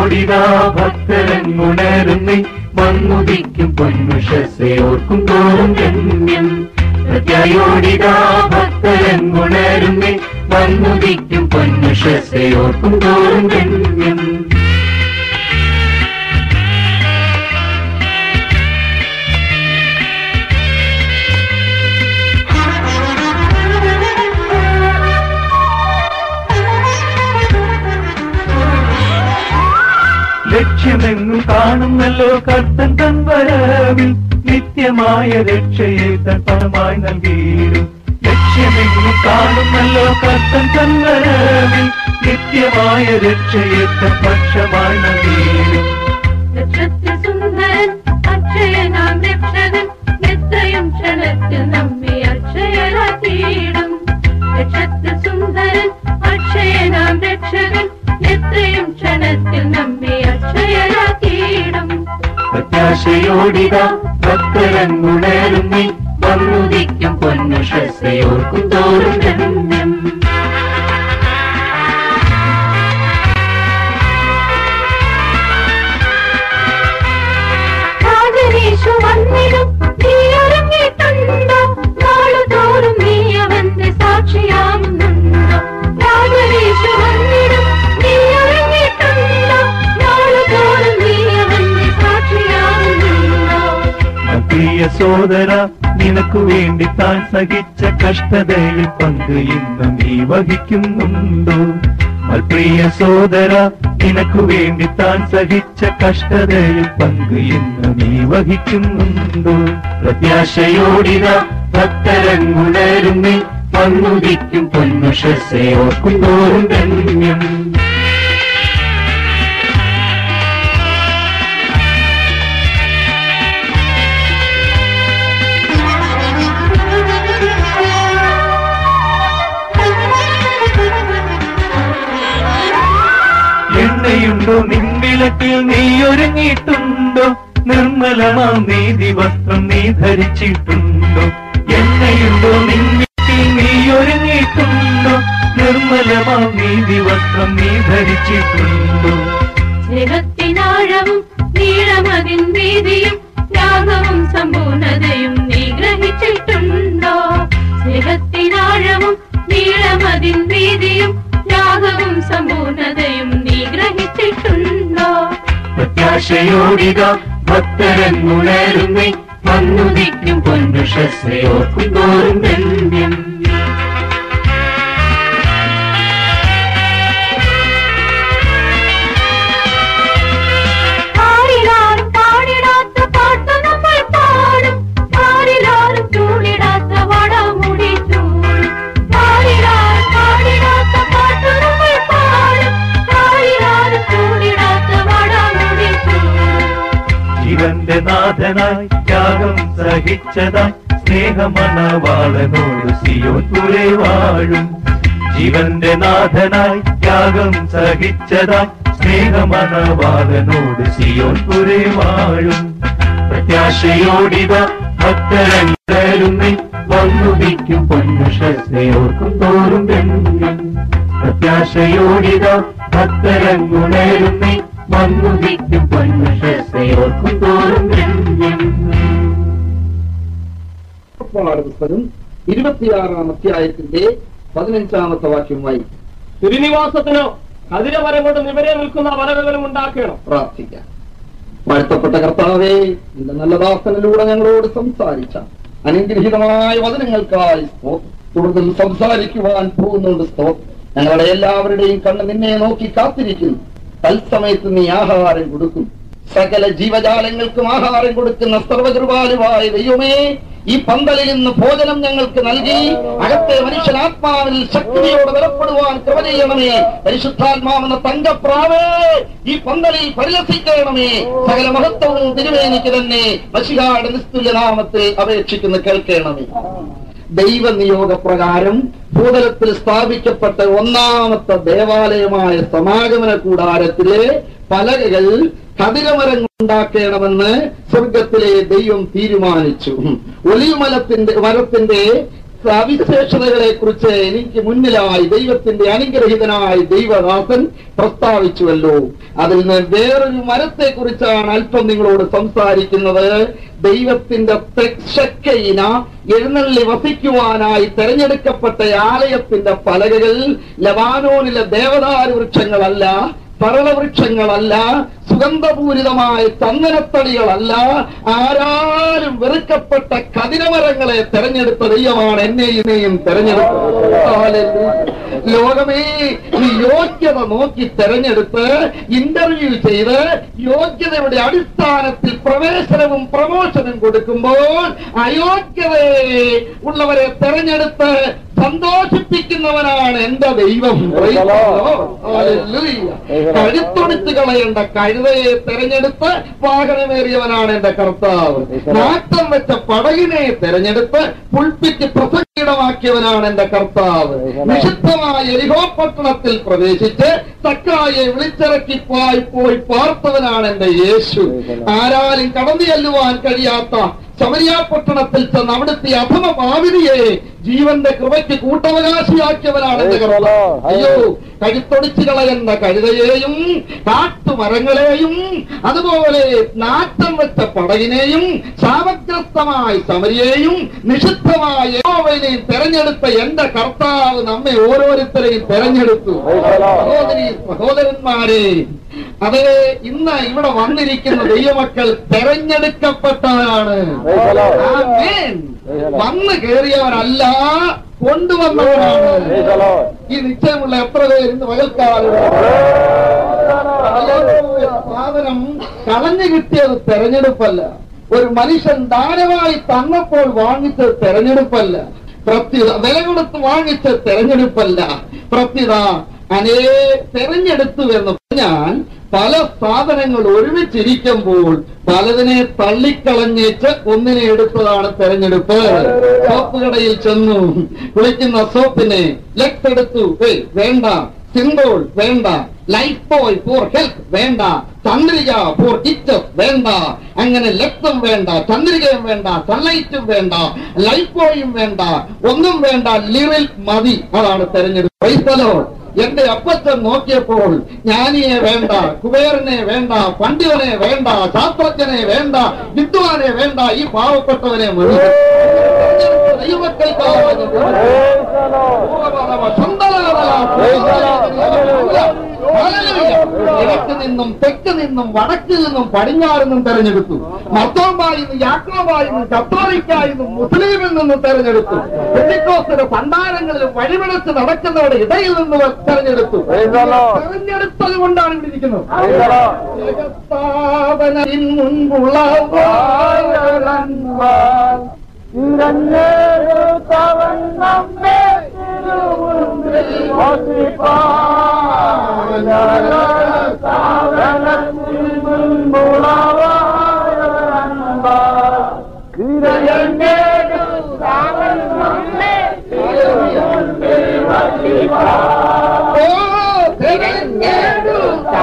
പ്രത്യാശയോടിതാ ഭക്തരങ്ങുണരുന്നേ വന്നുദിക്കും പൊന്നുഷസെ ഓർക്കും തോറും ഗണ്യം പ്രത്യായോടിതാ ഭക്തരങ്ങുണരുന്നേ വന്നുദിക്കും പൊന്നുഷസെ ഓർക്കും തോറും ഗണ്യം ലക്ഷ്യമെങ്ങും കാണുന്നല്ലോ കർത്തൻ തൻ വരവിൽ നിത്യമായ രക്ഷയെ തൻ പണമായി നൽകിയിടും ലക്ഷ്യമെങ്ങും കാണുന്നല്ലോ കർത്തൻ തൻ വരവിൽ നിത്യമായ രക്ഷയെ തൻ പക്ഷമായി നൽകിയിടും നക്ഷത്രസുന്ദരൻ അക്ഷയനാം രക്ഷകൻ എത്രയും ക്ഷണത്തിൽ നമ്മെ അക്ഷയരാക്കിയിടും നക്ഷത്രസുന്ദരൻ അക്ഷയനാം രക്ഷകൻ എത്രയും ക്ഷണത്തിൽ നമ്മെ അക്ഷയരാക്കിയിടും പ്രത്യാശയോടിതാ ഭക്തരങ്ങുണരുന്നേ വന്നുദിക്കും പൊന്നുഷസയോർക്കും തോറും ഗണ്യം രാജനീശു വന്നിടും നീ ഒരുങ്ങിയിട്ടുണ്ടോ നാളുതോറും നീ അവന്റെ സാക്ഷിയാകുന്നുണ്ടോ രാജനീശു വന്നിടും നീ ഒരുങ്ങിയിട്ടുണ്ടോ നാളുതോറും നീ അവന്റെ സാക്ഷിയാകുന്നുണ്ടോ പ്രിയ സോദര നിനക്കു വേണ്ടി താൻ സഹിച്ച കഷ്ടതയിൽ പങ്ക് ഇന്ന് നീ വഹിക്കുന്നുണ്ടോ പ്രിയ സോദര നിനക്കു വേണ്ടി താൻ സഹിച്ച കഷ്ടതയിൽ പങ്ക് ഇന്ന് നീ വഹിക്കുന്നുണ്ടോ പ്രത്യാശയോടിത ഭക്തരങ്ങുണരുന്നേ വന്നുദിക്കും പൊന്നുഷസെ ഓർക്കും തോറും ഗണ്യം എണ്ണയുണ്ടോ നിൻവിളക്കിൽ നീ ഒരുങ്ങിയിട്ടുണ്ടോ നിർമ്മലമാം നീതി വസ്ത്രം നീ ധരിച്ചിട്ടുണ്ടോ എണ്ണയുണ്ടോ നിൻവിളക്കിൽ നീ ഒരുങ്ങിയിട്ടുണ്ടോ നിർമ്മലമാം നീതി വസ്ത്രം നീ ധരിച്ചിട്ടുണ്ടോ സ്നേഹത്തിനാഴവും നീളമതിൻ വീതിയും ത്യാഗവും സമ്പൂർണതയും നീ ഗ്രഹിച്ചിട്ടുണ്ടോ സ്നേഹത്തിനാഴവും നീളമതിൻ വീതിയും ത്യാഗവും സമ്പൂർണതയും നീ ഗ്രഹിച്ചിട്ടുണ്ടോ പ്രത്യാശയോടിക ഭക്തരങ്ങുണരുന്നേ വന്നുദിക്കും പൊന്നുഷസയോർക്കും തോറും ഗണ്യം ആരിലാരും പാടിടാത്ത പാട്ട് നമ്മൾ പാടും ആരിലാരും ചൂടിടാത്ത വടമുടി ചൂടും ആരിലാരും പാടിടാത്ത പാട്ട് നമ്മൾ പാടും ആരിലാരും ചൂടിടാത്ത വടമുടി ചൂടും ജീവന്റെ നാഥനായി ത്യാഗം സഹിച്ചതായി സ്നേഹമണവാളനോട് സിയോൻ പുരേ വാഴും ജീവന്റെ നാഥനായി ത്യാഗം സഹിച്ചതായി സ്നേഹമണവാളനോട് സിയോൻ പുരേ വാഴും പ്രത്യാശയോടിത ഭക്തരങ്ങരുന്നേ വന്നുദിക്കും പൊന്നുഷസയോർക്കും തോറും ഗണ്യം പ്രത്യാശയോടിത ഭക്തരങ്ങുണരുന്നേ വന്നുദിക്കും പൊന്നുഷസയോർക്കും തോറും ഗണ്യം പുറപ്പാട് പുസ്തകം ഇരുപത്തിയാറാം അധ്യായത്തിന്റെ പതിനഞ്ചാമത്തെ വാക്യമായി തിരുനിവാസത്തിനോ കതിരമരം കൊണ്ട് നിവരെ നിൽക്കുന്ന വലകളും ഉണ്ടാക്കണം പ്രാർത്ഥിക്കാം വാഴ്ത്തപ്പെട്ട കർത്താവേ നിന്റെ നല്ല ദാസനിലൂടെ ഞങ്ങളോട് സംസാരിച്ച അനുഗ്രഹീതമായ വചനങ്ങൾക്കായി സ്തോത്രം. തുടർന്ന് സംസാരിക്കുവാൻ പോകുന്നുണ്ട് സ്തോത്രം ഞങ്ങളുടെ എല്ലാവരുടെയും കണ്ണ് നിന്നെ നോക്കി കാത്തിരിക്കുന്നു തത്സമയത്ത് നീ ആഹാരം കൊടുക്കും സകല ജീവജാലങ്ങൾക്കും ആഹാരം കൊടുക്കുന്ന സർവകൃപാലുവായ ദൈവമേ ഈ പന്തലിൽ നിന്ന് ഭോജനം ഞങ്ങൾക്ക് നൽകി അകത്തെ മനുഷ്യനാത്മാവിൽ ശക്തിയോടെ ബലപ്പെടുവാൻ കൃപ ചെയ്യണമേ പരിശുദ്ധാത്മാവെന്ന തങ്കപ്രാവേ ഈ പന്തലിൽ പരിലസിക്കണമേ സകല മഹത്വവും തിരുവേനിക്ക് തന്നെ മഷികാട് നിസ്തുല്യ നാമത്തിൽ അപേക്ഷിക്കുന്ന കേൾക്കണമേ ദൈവനിയോഗപ്രകാരം ഭൂതലത്തിൽ സ്ഥാപിക്കപ്പെട്ട ഒന്നാമത്തെ ദേവാലയമായ സമാഗമന കൂടാരത്തിലെ പലകകൾ കതിരമരം ഉണ്ടാക്കണമെന്ന് സ്വർഗത്തിലെ ദൈവം തീരുമാനിച്ചു ഒലിവുമലത്തിന്റെ മരത്തിന്റെ സവിശേഷതകളെ കുറിച്ച് എനിക്ക് മുന്നിലായി ദൈവത്തിന്റെ അനുഗ്രഹീതനായ ദൈവദാസൻ പ്രസ്താവിച്ചുവല്ലോ അതിൽ നിന്ന് വേറൊരു മരത്തെ കുറിച്ചാണ് അല്പം നിങ്ങളോട് സംസാരിക്കുന്നത് ദൈവത്തിന്റെ തെക്ഷക്കയിന എഴുന്നള്ളി വസിക്കുവാനായി തെരഞ്ഞെടുക്കപ്പെട്ട ആലയത്തിന്റെ പലകകൾ ലബാനോനിലെ ദേവദാരു വൃക്ഷങ്ങളല്ല പരളവൃക്ഷങ്ങളല്ല സുഗന്ധപൂരിതമായ ചന്ദനത്തടികളല്ല ആരാലും വെറുക്കപ്പെട്ട കതിരമരങ്ങളെ തെരഞ്ഞെടുത്ത ദൈവമാണ് എന്നെയും എന്നെയും തെരഞ്ഞെടുത്തത് ഹല്ലേലൂയ. ലോകമേ ഈ യോഗ്യത നോക്കി തെരഞ്ഞെടുത്ത് ഇന്റർവ്യൂ ചെയ്ത് യോഗ്യതയുടെ അടിസ്ഥാനത്തിൽ പ്രവേശനവും പ്രമോഷനും കൊടുക്കുമ്പോൾ അയോഗ്യതയെ ഉള്ളവരെ തെരഞ്ഞെടുത്ത് സന്തോഷിപ്പിക്കുന്നവനാണ് എന്റെ ദൈവം ഹല്ലേലൂയ. കഴുത്തൊടിച്ച് കളയേണ്ട കഴുതയെ തെരഞ്ഞെടുത്ത് വാഹനമേറിയവനാണ് എന്റെ കർത്താവ് നാട്ടം വെച്ച പടകിനെ തെരഞ്ഞെടുത്ത് പുൽപ്പിച്ച് പ്രസംഗിടമാക്കിയവനാണ് എന്റെ കർത്താവ് നിഷിദ്ധമായ എരിഹോ പട്ടണത്തിൽ പ്രവേശിച്ച് തക്കായെ വിളിച്ചിറക്കി പോയി പോയി പാർത്തവനാണ് എന്റെ യേശു ആരാലും കടന്നു ചെല്ലുവാൻ കഴിയാത്ത ശബരിയാ പട്ടണത്തിൽ ചെന്ന് അവിടുത്തെ അധമ ഭാവിനിയെ ജീവന്റെ കൃപയ്ക്ക് കൂട്ടവകാശിയാക്കിയവനാണ് എന്റെ കർത്താവ് അയ്യോ കഴുത്തൊടിച്ചു കളയുന്ന കഴുതയെയും കാട്ടുമരങ്ങളെയും അതുപോലെ നാട്ടം വെച്ച പടകിനെയും ശാപഗ്രസ്തമായ സമരിയെയും നിഷിദ്ധമായ യഹോവയെയും തെരഞ്ഞെടുത്ത എന്റെ കർത്താവ് നമ്മെ ഓരോരുത്തരെയും തെരഞ്ഞെടുത്തു സഹോദരി സഹോദരന്മാരെ അതേ ഇന്ന് ഇവിടെ വന്നിരിക്കുന്ന ദൈവമക്കൾ തെരഞ്ഞെടുക്കപ്പെട്ടവരാണ് ആമേൻ. വന്ന് കയറിയവരല്ല കൊണ്ടുവന്നവരാണ് ഈ നിശ്ചയമുള്ള എത്ര പേര് ഇന്ന് പകൽക്കാലം സാധനം കളഞ്ഞു കിട്ടിയത് തെരഞ്ഞെടുപ്പല്ല ഒരു മനുഷ്യൻ ദാനമായി തന്നപ്പോൾ വാങ്ങിച്ചത് തെരഞ്ഞെടുപ്പല്ല പ്രത്യുത വില കൊടുത്ത് വാങ്ങിച്ച തെരഞ്ഞെടുപ്പല്ല പ്രത്യുത അനേ തെരഞ്ഞെടുത്തു എന്ന് പറഞ്ഞാൽ പല സാധനങ്ങൾ ഒരുമിച്ചിരിക്കുമ്പോൾ പലതിനെ തള്ളിക്കളഞ്ഞേച്ച് ഒന്നിനെ എടുത്തതാണ് തെരഞ്ഞെടുപ്പ് സോപ്പ് കടയിൽ ചെന്നു കുളിക്കുന്ന സോപ്പിനെ ലെക്സ് എടുത്തു ഏയ് വേണ്ട സിന്തോൾ വേണ്ട ലൈഫ് ബോയ് ഫോർ ഹെൽത്ത് വേണ്ട ചന്ദ്രിക ഫോർ ഇച്ചസ് വേണ്ട അങ്ങനെ ലെക്സും വേണ്ട ചന്ദ്രികയും വേണ്ട സൺലൈറ്റും വേണ്ട ലൈഫ് ബോയും വേണ്ട ഒന്നും വേണ്ട ലിറിൽ മതി അതാണ് തെരഞ്ഞെടുപ്പ് പൈസലോ എന്റെ അപ്പച്ചൻ നോക്കിയപ്പോൾ ജ്ഞാനിയെ വേണ്ട കുബേരനെ വേണ്ട പണ്ഡിതനെ വേണ്ട ശാസ്ത്രജ്ഞനെ വേണ്ട വിദ്വാനെ വേണ്ട ഈ പാവപ്പെട്ടവനെ മതി ദൈവമക്കൾക്കാണ് കിഴക്ക് നിന്നും തെക്ക് നിന്നും വടക്ക് നിന്നും പടിഞ്ഞാറ് നിന്നും തെരഞ്ഞെടുത്തു മർത്തോമ്പായി നിന്നും യാക്രോബായി നിന്നും കത്തോലിക്കായി നിന്നും മുസ്ലിമിൽ നിന്നും തെരഞ്ഞെടുത്ു പെട്ടിക്കോസിന്റെ ഭണ്ഡാരങ്ങളിൽ വഴിവിളച്ച് നടക്കുന്നവരുടെ ഇടയിൽ നിന്ന് തെരഞ്ഞെടുത്തു തെരഞ്ഞെടുത്തത് കൊണ്ടാണ് ഇവിടെ ഇരിക്കുന്നത് ജഗസ്ഥാപനത്തിൻ മുൻപുള്ള വാഴലന്മാർ ഓ തിരഞ്ഞെടു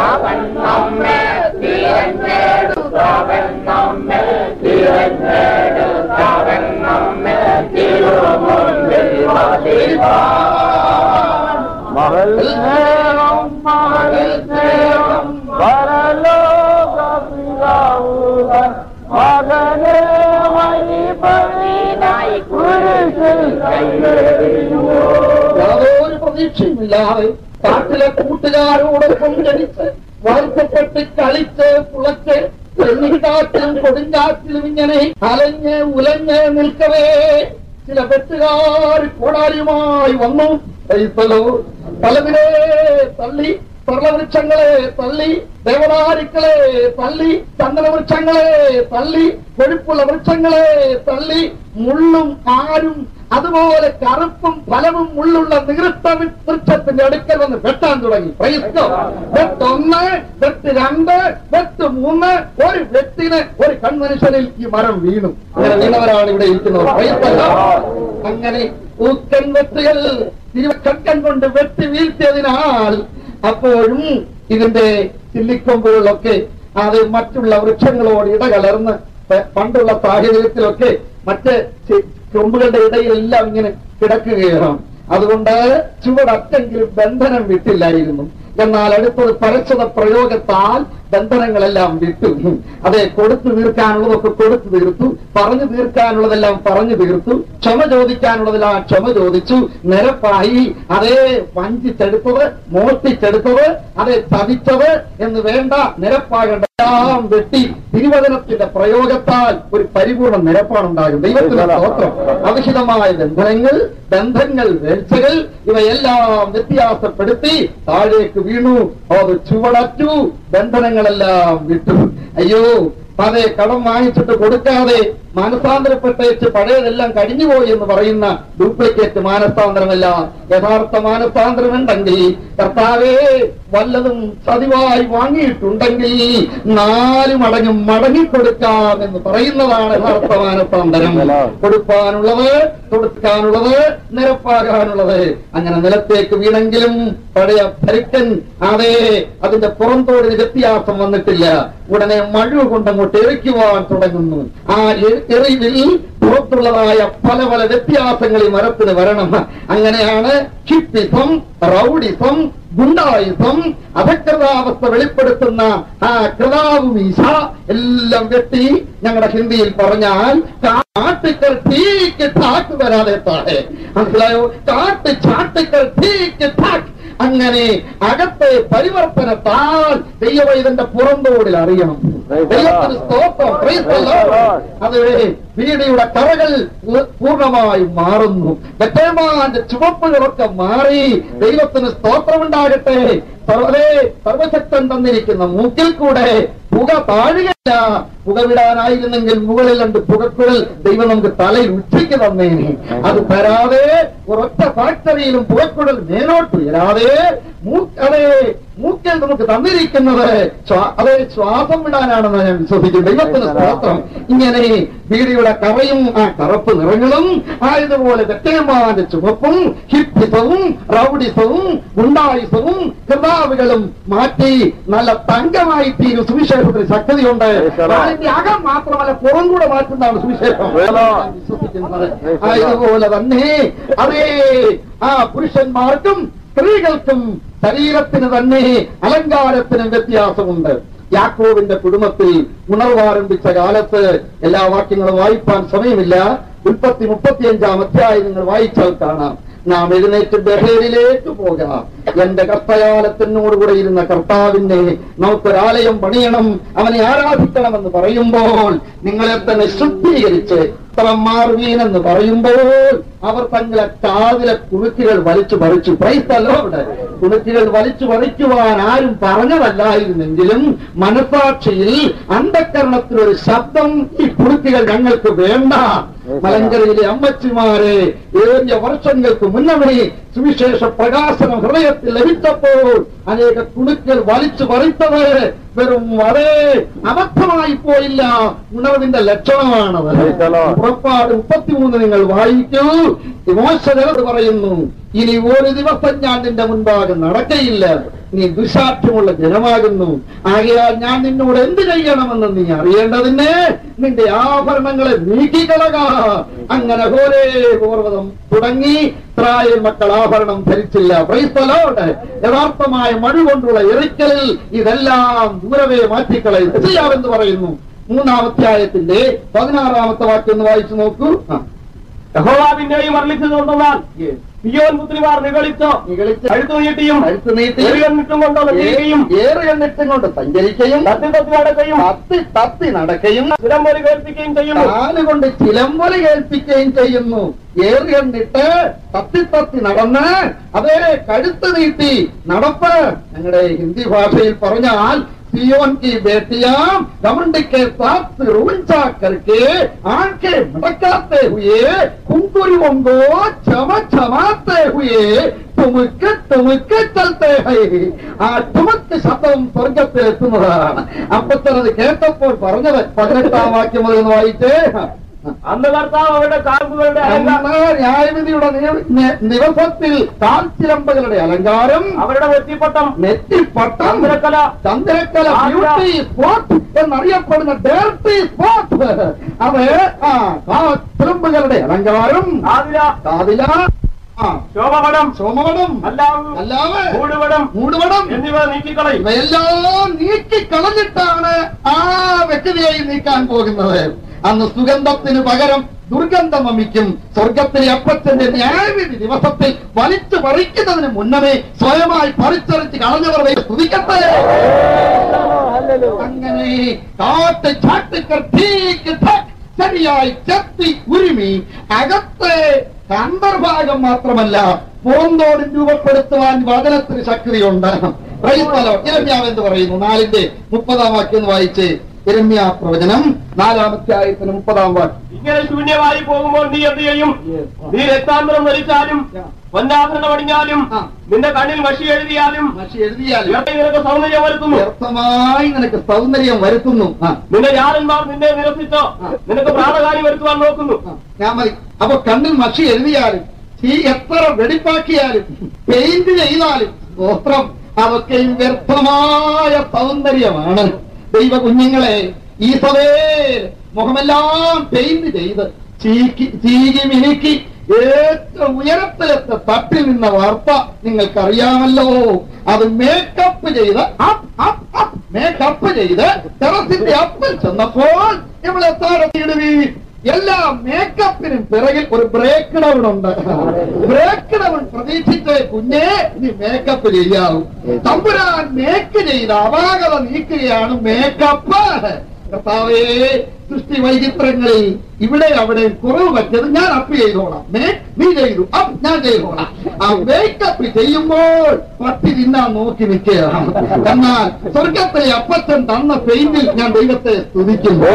മകൾ സ്നേഹം മകൾ സ്നേഹം പരലോക പിതാവുകൾ മകനെ വഴിപണിനായി കുരിശിൽ കൈവരിഞ്ഞു യാതൊരു പ്രതീക്ഷയുമില്ലാതെ കാട്ടിലെ കൂട്ടുകാരോടൊപ്പം ജനിച്ച് വളർത്തപ്പെട്ട് കളിച്ച് പുളച്ച് വെള്ളിക്കാറ്റിലും കൊടുങ്കാറ്റിലും ഇങ്ങനെ അലഞ്ഞ് ഉലഞ്ഞ് നിൽക്കവേ ചില വെട്ടുകാർ കോടാലിയുമായി വന്നു ക്രൈസ്തലോ പലതിനെ തള്ളി സർവവൃക്ഷങ്ങളെ തള്ളി ദേവദാരുക്കളെ തള്ളി ചന്ദനവൃക്ഷങ്ങളെ തള്ളി കൊഴുപ്പുള്ള വൃക്ഷങ്ങളെ തള്ളി മുള്ളും ആരും അതുപോലെ കറുപ്പും ഫലവും മുള്ളുള്ള നികൃഷ്ട വൃ- വൃക്ഷത്തിന്റെ അടുക്കൽ വന്ന് വെട്ടാൻ തുടങ്ങി പ്രൈസ്തോ വെട്ടൊന്ന് വെട്ട് രണ്ട് വെട്ട് മൂന്ന് ഒരു വെട്ടിന് ഒരു കൺമനുഷ്യനിൽ ഈ മരം വീണു അങ്ങനെ വീണവരാണ് ഇവിടെ ഇരിക്കുന്നത് പ്രൈസ്തല്ലോ അങ്ങനെ ഊക്കൻ വെട്ടുകൾ തിരുവക്കൻ കൊണ്ട് വെട്ടി വീഴ്ത്തിയതിനാൽ അപ്പോഴും ഇതിന്റെ ചില്ലിക്കൊമ്പുകളിലൊക്കെ അത് മറ്റുള്ള വൃക്ഷങ്ങളോട് ഇടകലർന്ന് പ- പണ്ടുള്ള സാഹചര്യത്തിലൊക്കെ മറ്റ് ചെ- കൊമ്പുകളുടെ ഇടയിലെല്ലാം ഇങ്ങനെ കിടക്കുകയാണ് അതുകൊണ്ട് ചുവടറ്റെങ്കിലും ബന്ധനം വിട്ടില്ലായിരുന്നു എന്നാൽ അടുത്തത് പരസ്യത പ്രയോഗത്താൽ ബന്ധനങ്ങളെല്ലാം വിട്ടു അതെ കൊടുത്തു തീർക്കാനുള്ളതൊക്കെ കൊടുത്തു തീർത്തു പറഞ്ഞു തീർക്കാനുള്ളതെല്ലാം പറഞ്ഞു തീർത്തു ക്ഷമ ചോദിക്കാനുള്ളതെല്ലാം ക്ഷമ ചോദിച്ചു നിരപ്പായി അതേ വഞ്ചിച്ചെടുത്തത് മോഷ്ടിച്ചെടുത്തത് അതെ ചതിച്ചത് എന്ന് വേണ്ട നിരപ്പാകേണ്ട എല്ലാം വെട്ടി തിരുവചനത്തിന്റെ പ്രയോഗത്താൽ ഒരു പരിപൂർണ നിരപ്പാണുണ്ടാകും ദൈവത്തിന്റെ സ്തോത്രം അവിഹിതമായ ബന്ധനങ്ങൾ ബന്ധങ്ങൾ വീഴ്ചകൾ ഇവയെല്ലാം വ്യത്യാസപ്പെടുത്തി താഴേക്ക് വീണു അത് ചുവടറ്റു ബന്ധനങ്ങളെല്ലാം വിട്ടു അയ്യോ അതെ കടം വാങ്ങിച്ചിട്ട് കൊടുക്കാതെ മാനസാന്തരപ്പെട്ടേച്ച് പഴയതെല്ലാം കഴിഞ്ഞുപോയി എന്ന് പറയുന്ന ഡ്യൂപ്ലിക്കേറ്റ് മാനസാന്തരമല്ല യഥാർത്ഥ മാനസാന്തരം ഉണ്ടെങ്കിൽ കർത്താവേ വല്ലതും ചതിവായി വാങ്ങിയിട്ടുണ്ടെങ്കിൽ നാല് മടങ്ങ് മടങ്ങിക്കൊടുക്കാം എന്ന് പറയുന്നതാണ് യഥാർത്ഥ മാനസാന്തരം കൊടുക്കാനുള്ളത് കൊടുക്കാനുള്ളത് നിരപ്പാകാനുള്ളത് അങ്ങനെ നിലത്തേക്ക് വീണെങ്കിലും പഴയ ഭരിക്കൻ അതെ അതിന്റെ പുറന്തോടിന് വ്യത്യാസം വന്നിട്ടില്ല ഉടനെ മഴ കൊണ്ടങ്ങോട്ട് എറിക്കുവാൻ തുടങ്ങുന്നു ആ എ- എറിവിൽ പുറത്തുള്ളതായ പല പല വ്യത്യാസങ്ങൾ ഈ മരത്തിന് വരണം അങ്ങനെയാണ് ഹിപ്പിസം റൗഡിസം ഗുണ്ടായുസം അധകൃതാവസ്ഥ വെളിപ്പെടുത്തുന്ന ആ കൃതാവ് മീശ എല്ലാം വെട്ടി ഞങ്ങളുടെ ഹിന്ദിയിൽ പറഞ്ഞാൽ കാട്ടുക്കർ തീക്ക് ഠാക്ക് വരാതെ താഴെ മനസ്സിലായോ കാട്ട് ചാട്ടുക്കർ തീക്ക് ഠാക്ക് അങ്ങനെ അകത്തെ പരിവർത്തനത്താൽ ദൈവവൈതന്റെ പുറന്തോടിൽ അറിയണം ദൈവത്തിന് സ്തോത്രം praise the Lord. അത് വീടിയുടെ കറകൾ പൂ- പൂർണ്ണമായും മാറുന്നു ബത്തേമാന്റെ ചുവപ്പുകളൊക്കെ മാറി ദൈവത്തിന് സ്തോത്രമുണ്ടാകട്ടെ സർവേ സർവശക്തൻ തന്നിരിക്കുന്ന മൂക്കിൽ കൂടെ പുക താഴുകയില്ല പുക വിടാനായിരുന്നെങ്കിൽ മുകളിൽ രണ്ട് പുകക്കുഴൽ ദൈവം നമുക്ക് തലയിൽ ഉച്ചയ്ക്ക് തന്നേനെ അത് തരാതെ ഒരൊറ്റ ഫാക്ടറിയിലും പുകക്കുഴൽ മേലോട്ട് ഉയരാതെ മൂക്കതെ മൂക്കിൽ നമുക്ക് തന്നിരിക്കുന്നത് ശ്വാ- അതേ ശ്വാസം വിടാനാണെന്ന് ഞാൻ വിശ്വസിക്കുന്നു ദൈവത്തിന് സ്തോത്രം ഇങ്ങനെ വീടിയുടെ കറയും ആ കറുപ്പ് നിറങ്ങളും ആയതുപോലെ വെറ്റയമാന്റെ ചുവപ്പും ഹിപ്പിസവും റൗഡിസവും ഗുണ്ടായുസവും കൃതാവുകളും മാറ്റി നല്ല തങ്കമായി തീരും സുവിശേഷത്തിന് ശക്തിയുണ്ട് അതിന്റെ അകം മാത്രമല്ല പുറം കൂടെ മാറ്റുന്നതാണ് സുവിശേഷം ഞാൻ വിശ്വസിക്കുന്നത് ആയതുപോലെ തന്നെ അതേ ആ പുരുഷന്മാർക്കും സ്ത്രീകൾക്കും ശരീരത്തിന് തന്നെ അലങ്കാരത്തിനും വ്യത്യാസമുണ്ട് യാക്കോവിന്റെ കുടുംബത്തിൽ ഉണർവാരംഭിച്ച കാലത്ത് എല്ലാ വാക്യങ്ങളും വായിപ്പാൻ സമയമില്ല ഉൽപ്പത്തി മുപ്പത്തിയഞ്ചാം അധ്യായം നിങ്ങൾ വായിച്ചാൽ കാണാം നാം എഴുന്നേറ്റ് ബഹേലിലേക്ക് പോകാം എന്റെ കർത്തകാലത്തിനോടുകൂടെ ഇരുന്ന കർത്താവിനെ നമുക്കൊരാലയം പണിയണം അവനെ ആരാധിക്കണമെന്ന് പറയുമ്പോൾ നിങ്ങളെ തന്നെ ശുദ്ധീകരിച്ച് വസ്ത്രം മാറുവീനെന്ന് പറയുമ്പോൾ അവർ തങ്ങളെ കാതിലെ കുണുക്കുകൾ വലിച്ചു പറിച്ചു പ്രൈസ്തല്ലോട് കുണുക്കുകൾ വലിച്ചു പറിക്കുവാൻ ആരും പറഞ്ഞതല്ലായിരുന്നെങ്കിലും മനസാക്ഷിയിൽ അന്ധക്കരണത്തിലൊരു ശബ്ദം ഈ കുണുക്കുകൾ ഞങ്ങൾക്ക് വേണ്ട മലങ്കരയിലെ അമ്മച്ചിമാരെ ഏറിയ വർഷങ്ങൾക്ക് മുന്നമേ സുവിശേഷ പ്രകാശനം ഹൃദയത്തിൽ ലഭിച്ചപ്പോൾ അനേക കുണുക്കൽ വലിച്ചു പറിത്തത് വെറും വളരെ അബദ്ധമായി പോയില്ല ഉണർവിന്റെ ലക്ഷണമാണത് പുറപ്പാട് മുപ്പത്തിമൂന്ന് നിങ്ങൾ വായിക്കൂ മോശനോട് പറയുന്നു ഇനി ഒരു ദിവസം ഞാൻ നിന്റെ മുൻപാകെ നടക്കയില്ല നീ ദുശാഠ്യമുള്ള ജനമാകുന്നു ആകയാൽ ഞാൻ നിന്നോട് എന്ത് ചെയ്യണമെന്ന് നീ അറിയേണ്ടതിന് നിന്റെ ആഭരണങ്ങളെ നീക്കിക്കളക അങ്ങനെ ഹോരേ പൂർവ്വതം തുടങ്ങി ഇസ്രായേൽ മക്കൾ ആഭരണം ധരിച്ചില്ല ക്രൈസ്തലോട് യഥാർത്ഥമായ മഴ കൊണ്ടുള്ള എറിക്കലിൽ ഇതെല്ലാം ദൂരവേ മാറ്റിക്കളയും ചെയ്യാമെന്ന് പറയുന്നു മൂന്നാം അധ്യായത്തിന്റെ പതിനാറാമത്തെ വാക്യം ഒന്ന് വായിച്ചു നോക്കൂ ആ. യഹോവ പിന്നെയും വർണ്ണിച്ചതുകൊണ്ടെന്നാൽ സിയോൻ പുത്രിമാർ നിഗളിച്ചോ നിഗളിച്ച് കഴുത്തു നീട്ടിയും കഴുത്ത് നീട്ടി എറിയന്നിട്ടും കൊണ്ടോ നീക്കുകയും ഏറെ എണ്ണിട്ടും കൊണ്ട് സഞ്ചരിക്കുകയും തത്തി തത്തി നടക്കുകയും തത്തി തത്തി നടക്കുകയും സ്ഥിരമൊരു കേൾപ്പിക്കുകയും ചെയ്യുന്നു കാലുകൊണ്ട് ചിലമ്പൊലി കേൾപ്പിക്കുകയും ചെയ്യുന്നു ഏറി എണ്ണിട്ട് തത്തി തത്തി നടന്ന് അതേ കഴുത്ത് നീട്ടി നടപ്പ് ഞങ്ങളുടെ ഹിന്ദി ഭാഷയിൽ പറഞ്ഞാൽ सियोन की बेटियां घमंड के साथ रूंचा करके आंखें मटकाते हुए कुंकुरियों को चम चमाते हुए തുമുക്ക് തുമുക്ക് ചലത്തെ ആ തുമുക്ക് ശബ്ദം സ്വർഗത്തിൽ എത്തുന്നതാണ് അപ്പത്തനത് കേട്ടപ്പോൾ പറഞ്ഞത് പതിനെട്ടാം വാക്യം മുതൽ ഒന്ന് വായിച്ചേ അന്ന് കർത്താവ് അവരുടെ കാൽക്കുകളുടെ അലങ്കാരം അന്ന് ന്യായവിധിയുടെ നിയ- നി- ദിവസത്തിൽ കാൽച്ചിലമ്പകളുടെ അലങ്കാരം അവരുടെ നെറ്റിപ്പട്ടം നെറ്റിപ്പട്ടം ചന്ദ്രക്കല ചന്ദ്രക്കല ആഗ്ര. ബ്യൂട്ടി സ്പോട്ട് എന്നറിയപ്പെടുന്ന ഡേർട്ടി സ്പോട്ട് അത് ആ കാ- ചിലമ്പുകളുടെ അലങ്കാരം കാതില കാതില ആ, ശോഭവടം സോമവടം അല്ലാവ് അല്ലാതെ മൂടുവടം മൂടുവടം എന്നിവ നീക്കിക്കളയും ഇവയെല്ലാം നീക്കിക്കളഞ്ഞിട്ടാണ് ആ വ്യക്തിയെ നീക്കാൻ പോകുന്നത് അന്ന് സുഗന്ധത്തിന് പകരം ദുർഗന്ധം വമിക്കും സ്വർഗത്തിലെ അപ്പച്ചന്റെ ന്യായവിധി ദിവസത്തിൽ വലിച്ചു പറിക്കുന്നതിന് മുന്നമേ സ്വയമായി പറിച്ചറിച്ച് കളഞ്ഞവർ ദൈവം സ്തുതിക്കട്ടെ അങ്ങനെ കാട്ട് ചാട്ടുക്കർ തീക്ക് ധക് ശരിയായി ചെത്തി ഉരുമി അകത്തെ അന്തർഭാഗം മാത്രമല്ല പൂന്തോടും രൂപപ്പെടുത്തുവാൻ വചനത്തിന് ശക്തിയുണ്ട് പ്രൈസ്തലോ ഇരമ്യാവ് എന്ന് പറയുന്നു നാലിന്റെ മുപ്പതാം വാക്യം എന്ന് വായിച്ച് ഇരമ്യ പ്രവചനം നാലാമത്തെ ആയത്തിന് മുപ്പതാം വാക്യം ഇങ്ങനെ ശൂന്യമായി പോകുമ്പോൾ നീ എന്ത് ചെയ്യും നീ രക്താന്തരം ധരിച്ചാലും പൊന്നാഭരണം അണിഞ്ഞാലും ആ. നിന്റെ കണ്ണിൽ മഷി എഴുതിയാലും പക്ഷെ എഴുതിയാലും ഇവർക്ക് നിനക്ക് സൗന്ദര്യം വരുത്തുന്നു വ്യർത്ഥമായി നിനക്ക് സൗന്ദര്യം വരുത്തുന്നു ആ നിന്റെ യാരന്മാർ നിന്നെ നിരസിച്ചോ നിനക്ക് പ്രാണഹാനി വരുത്തുവാൻ നോക്കുന്നു ആ, ഞാൻ മതി അപ്പൊ കണ്ണിൽ മഷി എഴുതിയാലും ഈ എത്ര വെടിപ്പാക്കിയാലും പെയിന്റ് ചെയ്താലും സ്തോത്രം അതൊക്കെയും വ്യർത്ഥമായ സൗന്ദര്യമാണ് ദൈവ കുഞ്ഞുങ്ങളെ ഈ സഭയിൽ മുഖമെല്ലാം പെയിന്റ് ചെയ്ത് ചീക്കി ചീകി മിനുക്കി ഏറ്റവും ഉയരത്തിലെത്ത തട്ടിൽ നിന്ന വാർത്ത നിങ്ങൾക്കറിയാമല്ലോ അത് മേക്കപ്പ് ചെയ്ത് അപ്പ് അപ്പ് അപ്പ് മേക്കപ്പ് ചെയ്ത് ടെറസിന്റെ അപ്പിൽ ചെന്നപ്പോൾ ഇവിടെ താരത്തിയിടുവീ എല്ലാ മേക്കപ്പിനും പിറകിൽ ഒരു ബ്രേക്ക് ഡൗൺ ഉണ്ട് ബ്രേക്ക് ഡൗൺ പ്രതീക്ഷിച്ച് കുഞ്ഞേ നീ മേക്കപ്പ് ചെയ്യാവൂ തമ്പുരാൻ മേക്ക് ചെയ്ത അപാകത നീക്കുകയാണ് മേക്കപ്പ് കർത്താവേ സൃഷ്ടി വൈചിത്രങ്ങളിൽ ഇവിടെ അവിടെ കുറവ് പറ്റിയത് ഞാൻ അപ്പ് ചെയ്തോളാം മേ നീ ചെയ്തു അപ്പ് ഞാൻ ചെയ്തോളാം ആ മേക്കപ്പ് ചെയ്യുമ്പോൾ പട്ടി തിന്നാൻ നോക്കി നിൽക്കുകയാണ് എന്നാൽ സ്വർഗത്തിലെ അപ്പച്ചൻ തന്ന പെയിന്റിൽ ഞാൻ ദൈവത്തെ സ്തുതിക്കുന്നു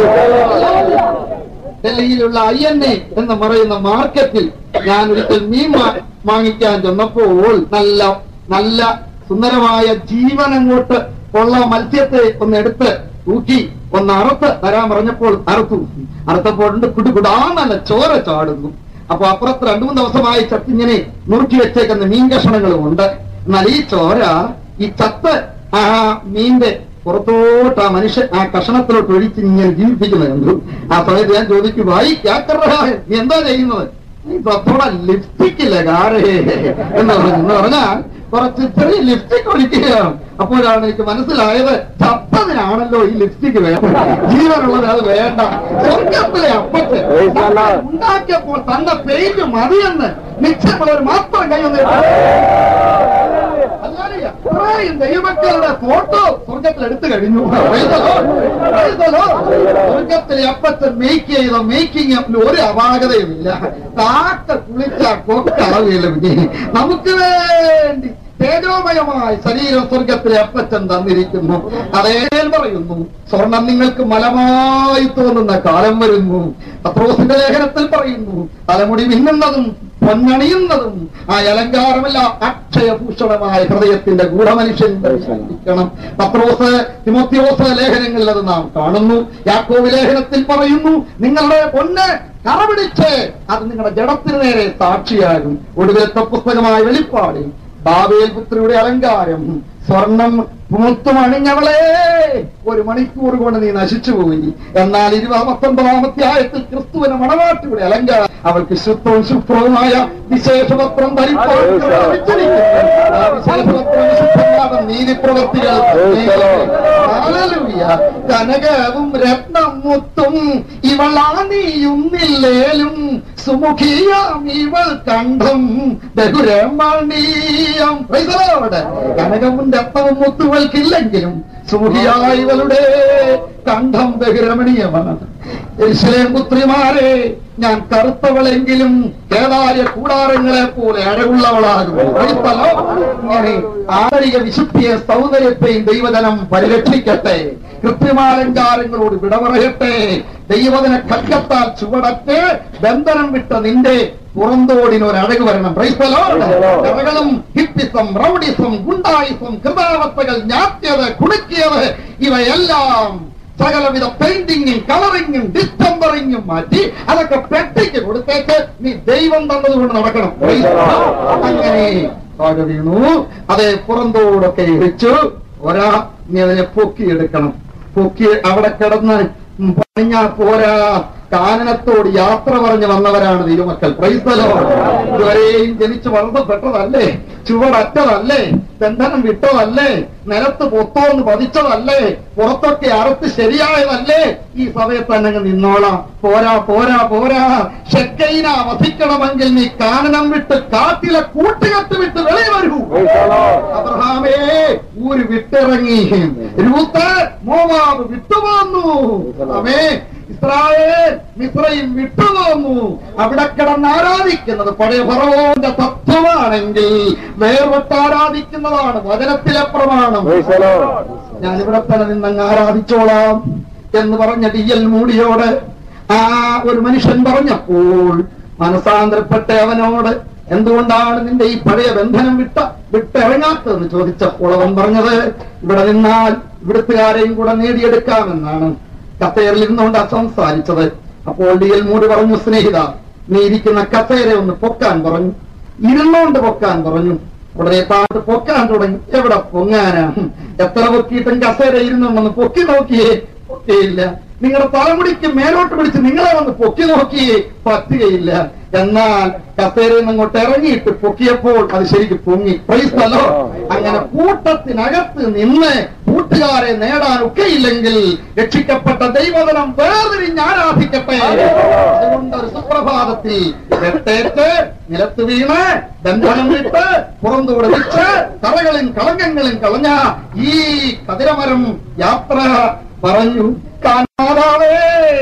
ഡൽഹിയിലുള്ള ഐ എൻ എ എന്ന് പറയുന്ന മാർക്കറ്റിൽ ഞാൻ ഒരിക്കൽ മീൻ വാ- വാങ്ങിക്കാൻ ചെന്നപ്പോൾ നല്ല നല്ല സുന്ദരമായ ജീവൻ അങ്ങോട്ട് ഉള്ള മത്സ്യത്തെ ഒന്ന് എടുത്ത് തൂക്കി ഒന്ന് അറുത്ത് തരാൻ പറഞ്ഞപ്പോൾ അറുത്തു അറുത്തപ്പോഴുണ്ട് കുടുകുടാ നല്ല ചോര ചാടുന്നു അപ്പൊ അപ്പുറത്ത് രണ്ടു മൂന്ന് ദിവസമായി ചത്തിങ്ങനെ നുറുക്കി വെച്ചേക്കുന്ന മീൻ കഷണങ്ങളും ഉണ്ട് എന്നാൽ ഈ ചോര ഈ ചത്ത് ആ മീന്റെ പുറത്തോട്ട് ആ മനുഷ്യൻ ആ കഷണത്തിലോട്ട് ഒഴിച്ച് ഇങ്ങനെ ജീവിപ്പിക്കുന്നത് കണ്ടു ആ സമയത്ത് ഞാൻ ചോദിക്കും ഭായി ക്യാക്കറാ നീ എന്താ ചെയ്യുന്നത് ഇതോടെ ലിപ്സ്റ്റിക് ഇല്ല കാറേ എന്ന് പറഞ്ഞു എന്ന് പറഞ്ഞാൽ കുറച്ച് ചെറിയ ലിപ്സ്റ്റിക് ഒഴിക്കുകയാണ് അപ്പോഴാണ് എനിക്ക് മനസ്സിലായത് ചത്തതിനാണല്ലോ ഈ ലിപ്സ്റ്റിക് വേണം ജീവനുള്ളത് അത് വേണ്ട സ്വർഗത്തിലെ അപ്പത്ത് ഉണ്ടാക്കിയപ്പോൾ തന്റെ പെയിന്റ് മതിയെന്ന് നിശ്ചയമുള്ളവർ മാത്രം കൈയൊന്ന് അല്ലാതെ എത്രയും ദൈവമക്കളുടെ ഫോട്ടോ സ്വർഗത്തിൽ എടുത്തു കഴിഞ്ഞു Praise the Lord. Praise the Lord. സ്വർഗത്തിലെ അപ്പത്തെ മേക്ക് ചെയ്ത മേക്കിംഗ് ഒരു അപാകതയുമില്ല കാക്ക കുളിച്ച കൊക്കാവുകയില്ല പിന്നെ നമുക്ക് വേണ്ടി തേജോമയമായ ശരീരം സ്വർഗത്തിലെ അപ്പച്ചൻ തന്നിരിക്കുന്നു അതേ പറയുന്നു സ്വർണം നിങ്ങൾക്ക് മലമായി തോന്നുന്ന കാലം വരുന്നു പത്രോസിന്റെ ലേഖനത്തിൽ പറയുന്നു തലമുടി മിന്നുന്നതും പൊന്നണിയുന്നതും ആ അലങ്കാരമല്ല അക്ഷയഭൂഷണമായ ഹൃദയത്തിന്റെ ഗൂഢമനുഷ്യൻ ശ്രദ്ധിക്കണം പത്രോസ് തിമോത്തിയോസ് ലേഖനങ്ങളിൽ അത് നാം കാണുന്നു യാക്കോവ് ലേഖനത്തിൽ പറയുന്നു നിങ്ങളുടെ പൊന്ന് കറപിടിച്ച് അത് നിങ്ങളുടെ ജഡത്തിന് നേരെ സാക്ഷിയാകും ഒടുവിലത്തെ പുസ്തകമായ വെളിപ്പാടിൽ ബാബേൽ പുത്രിയുടെ അലങ്കാരം സ്വർണം മുത്തുമണിഞ്ഞവളെ ഒരു മണിക്കൂർ കൊണ്ട് നീ നശിച്ചു പോയി എന്നാൽ ഇരുപത് പത്തൊമ്പതാമത്തെ ആയത്തിൽ ക്രിസ്തുവിന് മണവാട്ടിയുടെ അലങ്കാരം അവൾക്ക് ശുദ്ധവും ശുഭ്രവുമായ വിശേഷപത്രം ധരിപ്പാൻ ശ്രമിച്ചിരിക്കുന്നു. ആ വിശേഷപത്രം വിശുദ്ധമായ നീതിപ്രവർത്തികൾ ഹല്ലേലൂയ. കനകവും രത്നം മുത്തും ഇവളാണിയുന്നില്ലേലും സുമുഖിയാം ഇവൾ കണ്ഠം ബഹുരമണീയം Praise the Lord. കനകവും രത്നവും മുത്തുകൾക്കില്ലെങ്കിലും സുമുഖിയായ ഇവളുടെ കണ്ഠം ബഹുരമണീയമാണ് എരിശിലേം പുത്രിമാരെ ഞാൻ കറുത്തവളെങ്കിലും കേതാര്യ കൂടാരങ്ങളെ പോലെ അഴകുള്ളവളാകും Praise the Lord. ഇങ്ങനെ ആന്തരിക വിശുദ്ധിയെ സൗന്ദര്യത്തെയും ദൈവജനം പരിരക്ഷിക്കട്ടെ കൃത്രിമാലങ്കാരങ്ങളോട് വിട പറയട്ടെ ദൈവജന ഖഡ്ഗത്താൽ ചുവടറ്റ് ബന്ധനം വിട്ട നിന്റെ പുറന്തോടിന് ഒരു അഴക് വരണം Praise the Lord. കഥകളും ഹിപ്പിസം റൗഡിസം ഗുണ്ടായിസം കൃതാവസ്ഥകൾ ഞാത്തിയത് കുടുക്കിയത് ഇവയെല്ലാം സകലവിധ പെയിന്റിങ്ങും കളറിങ്ങും ഡിസ്റ്റംബറിങ്ങും മാറ്റി അതൊക്കെ പെട്ടിക്ക് കൊടുത്തേക്ക് നീ ദൈവം തന്നതുകൊണ്ട് നടക്കണം Praise the Lord. അങ്ങനെ താഴെ വീണു അതെ പുറന്തോടൊക്കെ വെച്ചു ഒരാ നീ അതിനെ പൊക്കിയെടുക്കണം പൊക്കി അവിടെ കിടന്ന് പണിഞ്ഞാ പോരാ കാനനത്തോട് യാത്ര പറഞ്ഞു വന്നവരാണ് ദൈവമക്കൾ പ്രൈസ്തലോ ഇതുവരെയും ജനിച്ചു വളർന്നപ്പെട്ടതല്ലേ ചുവടറ്റതല്ലേ ബന്ധനം വിട്ടതല്ലേ നിലത്ത് പൊത്തോന്ന് പതിച്ചതല്ലേ പുറത്തൊക്കെ അറുത്ത് ശരിയായതല്ലേ ഈ സമയത്ത് തന്നെ അങ്ങ് നിന്നോളാം പോരാ പോരാ പോരാ ഷെക്കൈന വധിക്കണമെങ്കിൽ നീ കാനനം വിട്ട് കാട്ടിലെ കൂട്ടുകെട്ട് വിട്ട് വെളിയിൽ വരൂ അബ്രഹാമേ ഊര് വിട്ടിറങ്ങി രൂത്ത് മോവാബ് വിട്ടുപോന്നു അമേ ഇസ്രായേൽ മിശ്രയും വിട്ടുപോന്നു അവിടെ കിടന്ന് ആരാധിക്കുന്നത് പഴയ ഫറവോന്റെ തത്വമാണെങ്കിൽ വേർപെട്ട് ആരാധിക്കുന്നതാണ് വചനത്തിലെ പ്രമാണം ഞാൻ ഇവിടെ തന്നെ നിന്നങ്ങ് ആരാധിച്ചോളാം എന്ന് പറഞ്ഞ ഡി എൽ മൂടിയോട് ആ ഒരു മനുഷ്യൻ പറഞ്ഞപ്പോൾ മനസാന്തരപ്പെട്ട അവനോട് എന്തുകൊണ്ടാണ് നിന്റെ ഈ പഴയ ബന്ധനം വിട്ട വിട്ടിറങ്ങാത്തതെന്ന് ചോദിച്ചപ്പോൾ അവൻ പറഞ്ഞത് ഇവിടെ നിന്നാൽ ഇവിടുത്തുകാരെയും കൂടെ നേടിയെടുക്കാമെന്നാണ് കസേരയിൽ ഇരുന്നുകൊണ്ട് സംസാരിച്ചത് അപ്പോൾ ഡി എൽ മൂടി പറഞ്ഞു സ്നേഹിത നീ ഇരിക്കുന്ന കസേര ഒന്ന് പൊക്കാൻ പറഞ്ഞു ഇരുന്നുകൊണ്ട് പൊക്കാൻ പറഞ്ഞു ഉടനെ താഴത്ത് പൊക്കാൻ തുടങ്ങി എവിടെ പൊങ്ങാനാ എത്ര പൊക്കിയിട്ടും കസേര ഇരുന്നുണ്ടെന്ന് പൊക്കി നോക്കിയേ പൊക്കിയില്ല നിങ്ങളുടെ തലമുടിക്ക് മേലോട്ട് പിടിച്ച് നിങ്ങളെ വന്ന് പൊക്കി നോക്കിയേ പറ്റുകയില്ല എന്നാൽ കസേരയിൽ നിന്ന് അങ്ങോട്ട് ഇറങ്ങിയിട്ട് പൊക്കിയപ്പോൾ അത് ശരിക്കും പൊങ്ങി പ്രൈസ്തല്ലോ അങ്ങനെ കൂട്ടത്തിനകത്ത് നിന്ന് കൂട്ടുകാരെ നേടാൻ ഒക്കെയില്ലെങ്കിൽ രക്ഷിക്കപ്പെട്ട ദൈവതനം വേർതിരിഞ്ഞ് ആരാധിക്കട്ടെ അതുകൊണ്ട് ഒരു സുപ്രഭാതത്തിൽ വെട്ടേറ്റ് നിലത്ത് വീണ് ബന്ധനം വിട്ട് പുറന്തൂടെ വെച്ച് കറകളും കളങ്കങ്ങളും കളഞ്ഞ ഈ കതിരമരം യാത്ര പറഞ്ഞു കാണാതാവേ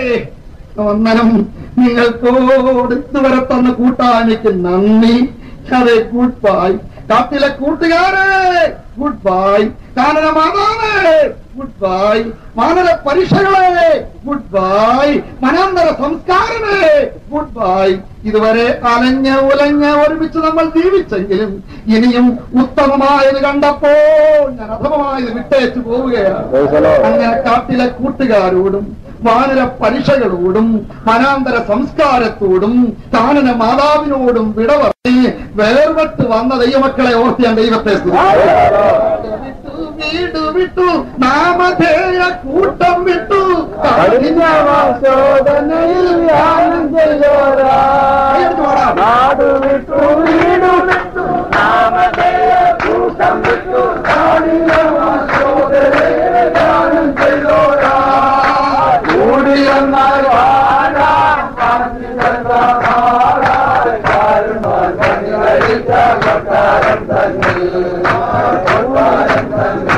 വന്ദനം നിങ്ങൾക്കോട് ഇതുവരെ തന്ന കൂട്ടാനിക്ക് നന്ദി അതെ ഗുഡ് ബൈ കാട്ടിലെ കൂട്ടുകാരെ ഗുഡ് ബൈ കാനന മാതാവേ ഗുഡ് ബൈ മാനര പരീക്ഷകളെ ഗുഡ് ബൈ മനാന്തര സംസ്കാരമേ ഗുഡ് ബൈ ഇതുവരെ അലഞ്ഞ് ഉലഞ്ഞ് ഒരുമിച്ച് നമ്മൾ ജീവിച്ചെങ്കിലും ഇനിയും ഉത്തമമായത് കണ്ടപ്പോൾ ഞാൻ അധമമായത് വിട്ടേച്ചു പോവുകയാണ് അങ്ങനെ കാട്ടിലെ കൂട്ടുകാരോടും വാനര പരീക്ഷകളോടും മനാന്തര സംസ്കാരത്തോടും കാനന മാതാവിനോടും വിട പറഞ്ഞ് വേർപെട്ട് വന്ന ദൈവമക്കളെ ഓർത്ത് ഞാൻ ദൈവത്തെ സ്തുതിക്കുന്നു. വിട്ടു വീട് വിട്ടു നാമധേയ കൂട്ടം വിട്ടു ശോധനയിൽ ധ്യാനം ചെയ്തോരാ നാട് വിട്ടു വീട് വിട്ടു നാമധേയ കൂട്ടം വിട്ടു നാടിലെ ശോധനയിൽ ധ്യാനം ചെയ്തോരാ കൂടിയെന്നാൽ വാഴാൻ പറഞ്ഞു തന്ന നാടായി കാരുണ്യം കനിവരിച്ച കൊട്ടാരം തന്നെ കൊട്ടാരം തന്നെ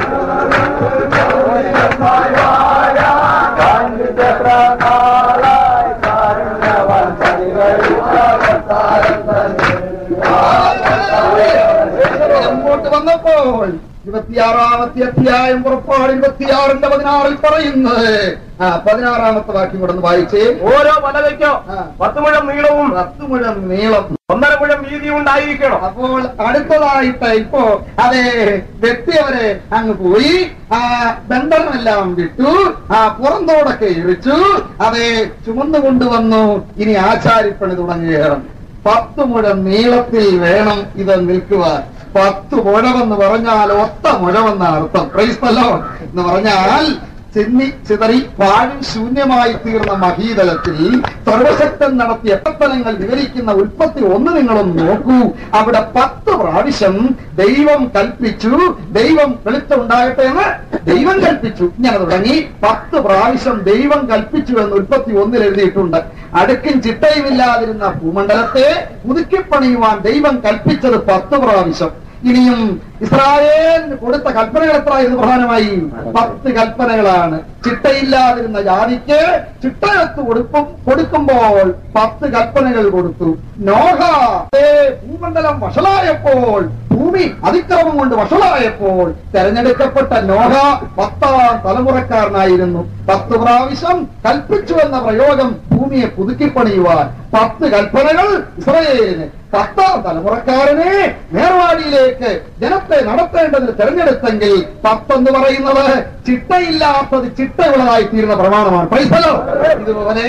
മുമ്പോട്ട് വന്നപ്പോൾ ഇരുപത്തിയാറാമത്തെ അധ്യായം പുറപ്പാട് ഇരുപത്തിയാറിന്റെ പതിനാറിൽ പറയുന്നത് ആ പതിനാറാമത്തെ വാക്യം കൂടെ ഒന്ന് വായിച്ചേ ഓരോ പലകയ്ക്കോ ആ. പത്ത് മുഴം നീളവും പത്ത് മുഴം നീളം ഒന്നര മുഴം വീതിയും ഉണ്ടായിരിക്കണം അപ്പോൾ അടുത്തതായിട്ട് ഇപ്പോ അതെ വ്യക്തിയവരെ അങ്ങ് പോയി ആ ബന്ധനമെല്ലാം വിട്ടു ആ പുറന്തോടൊക്കെ ഇറിച്ചു അതെ ചുമന്നു കൊണ്ടുവന്നു ഇനി ആചാരിപ്പണി തുടങ്ങുകയാണ് പത്ത് മുഴം നീളത്തിൽ വേണം ഇത് നിൽക്കുവാൻ പത്ത് മുഴമെന്ന് പറഞ്ഞാൽ ഒത്ത മുഴമെന്ന അർത്ഥം ക്രൈസ്തല്ലോ എന്ന് പറഞ്ഞാൽ ചെന്നി ചിതറി പാഴും ശൂന്യമായി തീർന്ന മഹീതലത്തിൽ സർവശക്തൻ നടത്തിയ എട്ടത്തലങ്ങൾ വിവരിക്കുന്ന ഉൽപ്പത്തി ഒന്ന് നിങ്ങളൊന്ന് നോക്കൂ അവിടെ പത്ത് പ്രാവശ്യം ദൈവം കൽപ്പിച്ചു ദൈവം വെളിച്ചമുണ്ടാകട്ടെ എന്ന് ദൈവം കൽപ്പിച്ചു ഇങ്ങനെ തുടങ്ങി പത്ത് പ്രാവശ്യം ദൈവം കൽപ്പിച്ചു എന്ന് ഉൽപ്പത്തി ഒന്നിൽ എഴുതിയിട്ടുണ്ട് അടുക്കും ചിട്ടയുമില്ലാതിരുന്ന ഭൂമണ്ഡലത്തെ പുതുക്കിപ്പണിയുവാൻ ദൈവം കൽപ്പിച്ചത് പത്ത് പ്രാവശ്യം ഇനിയും ഇസ്രായേലിന് കൊടുത്ത കൽപ്പനകൾ എത്ര എന്ന് പ്രധാനമായി പത്ത് കൽപ്പനകളാണ് ചിട്ടയില്ലാതിരുന്ന ജാതിക്ക് ചിട്ടയത്ത് കൊടുക്കും കൊടുക്കുമ്പോൾ പത്ത് കൽപ്പനകൾ കൊടുത്തു നോഹ അതേ ഭൂമണ്ഡലം വഷളായപ്പോൾ ഭൂമി അതിക്രമം കൊണ്ട് വഷളായപ്പോൾ തെരഞ്ഞെടുക്കപ്പെട്ട നോഹ പത്താം തലമുറക്കാരനായിരുന്നു പത്ത് പ്രാവശ്യം കൽപ്പിച്ചു എന്ന പ്രയോഗം ഭൂമിയെ പുതുക്കിപ്പണിയുവാൻ പത്ത് കൽപ്പനകൾ ഇസ്രയേലിന് പത്താം തലമുറക്കാരനെ നേർവാടിയിലേക്ക് ജനത്തെ നടത്തേണ്ടതിന് തെരഞ്ഞെടുത്തെങ്കിൽ പത്തെന്ന് പറയുന്നത് ചിട്ടയില്ലാത്തത് ചിട്ടയുള്ളതായി തീരുന്ന പ്രമാണമാണ് പ്രൈസലോ ഇതുപോലെ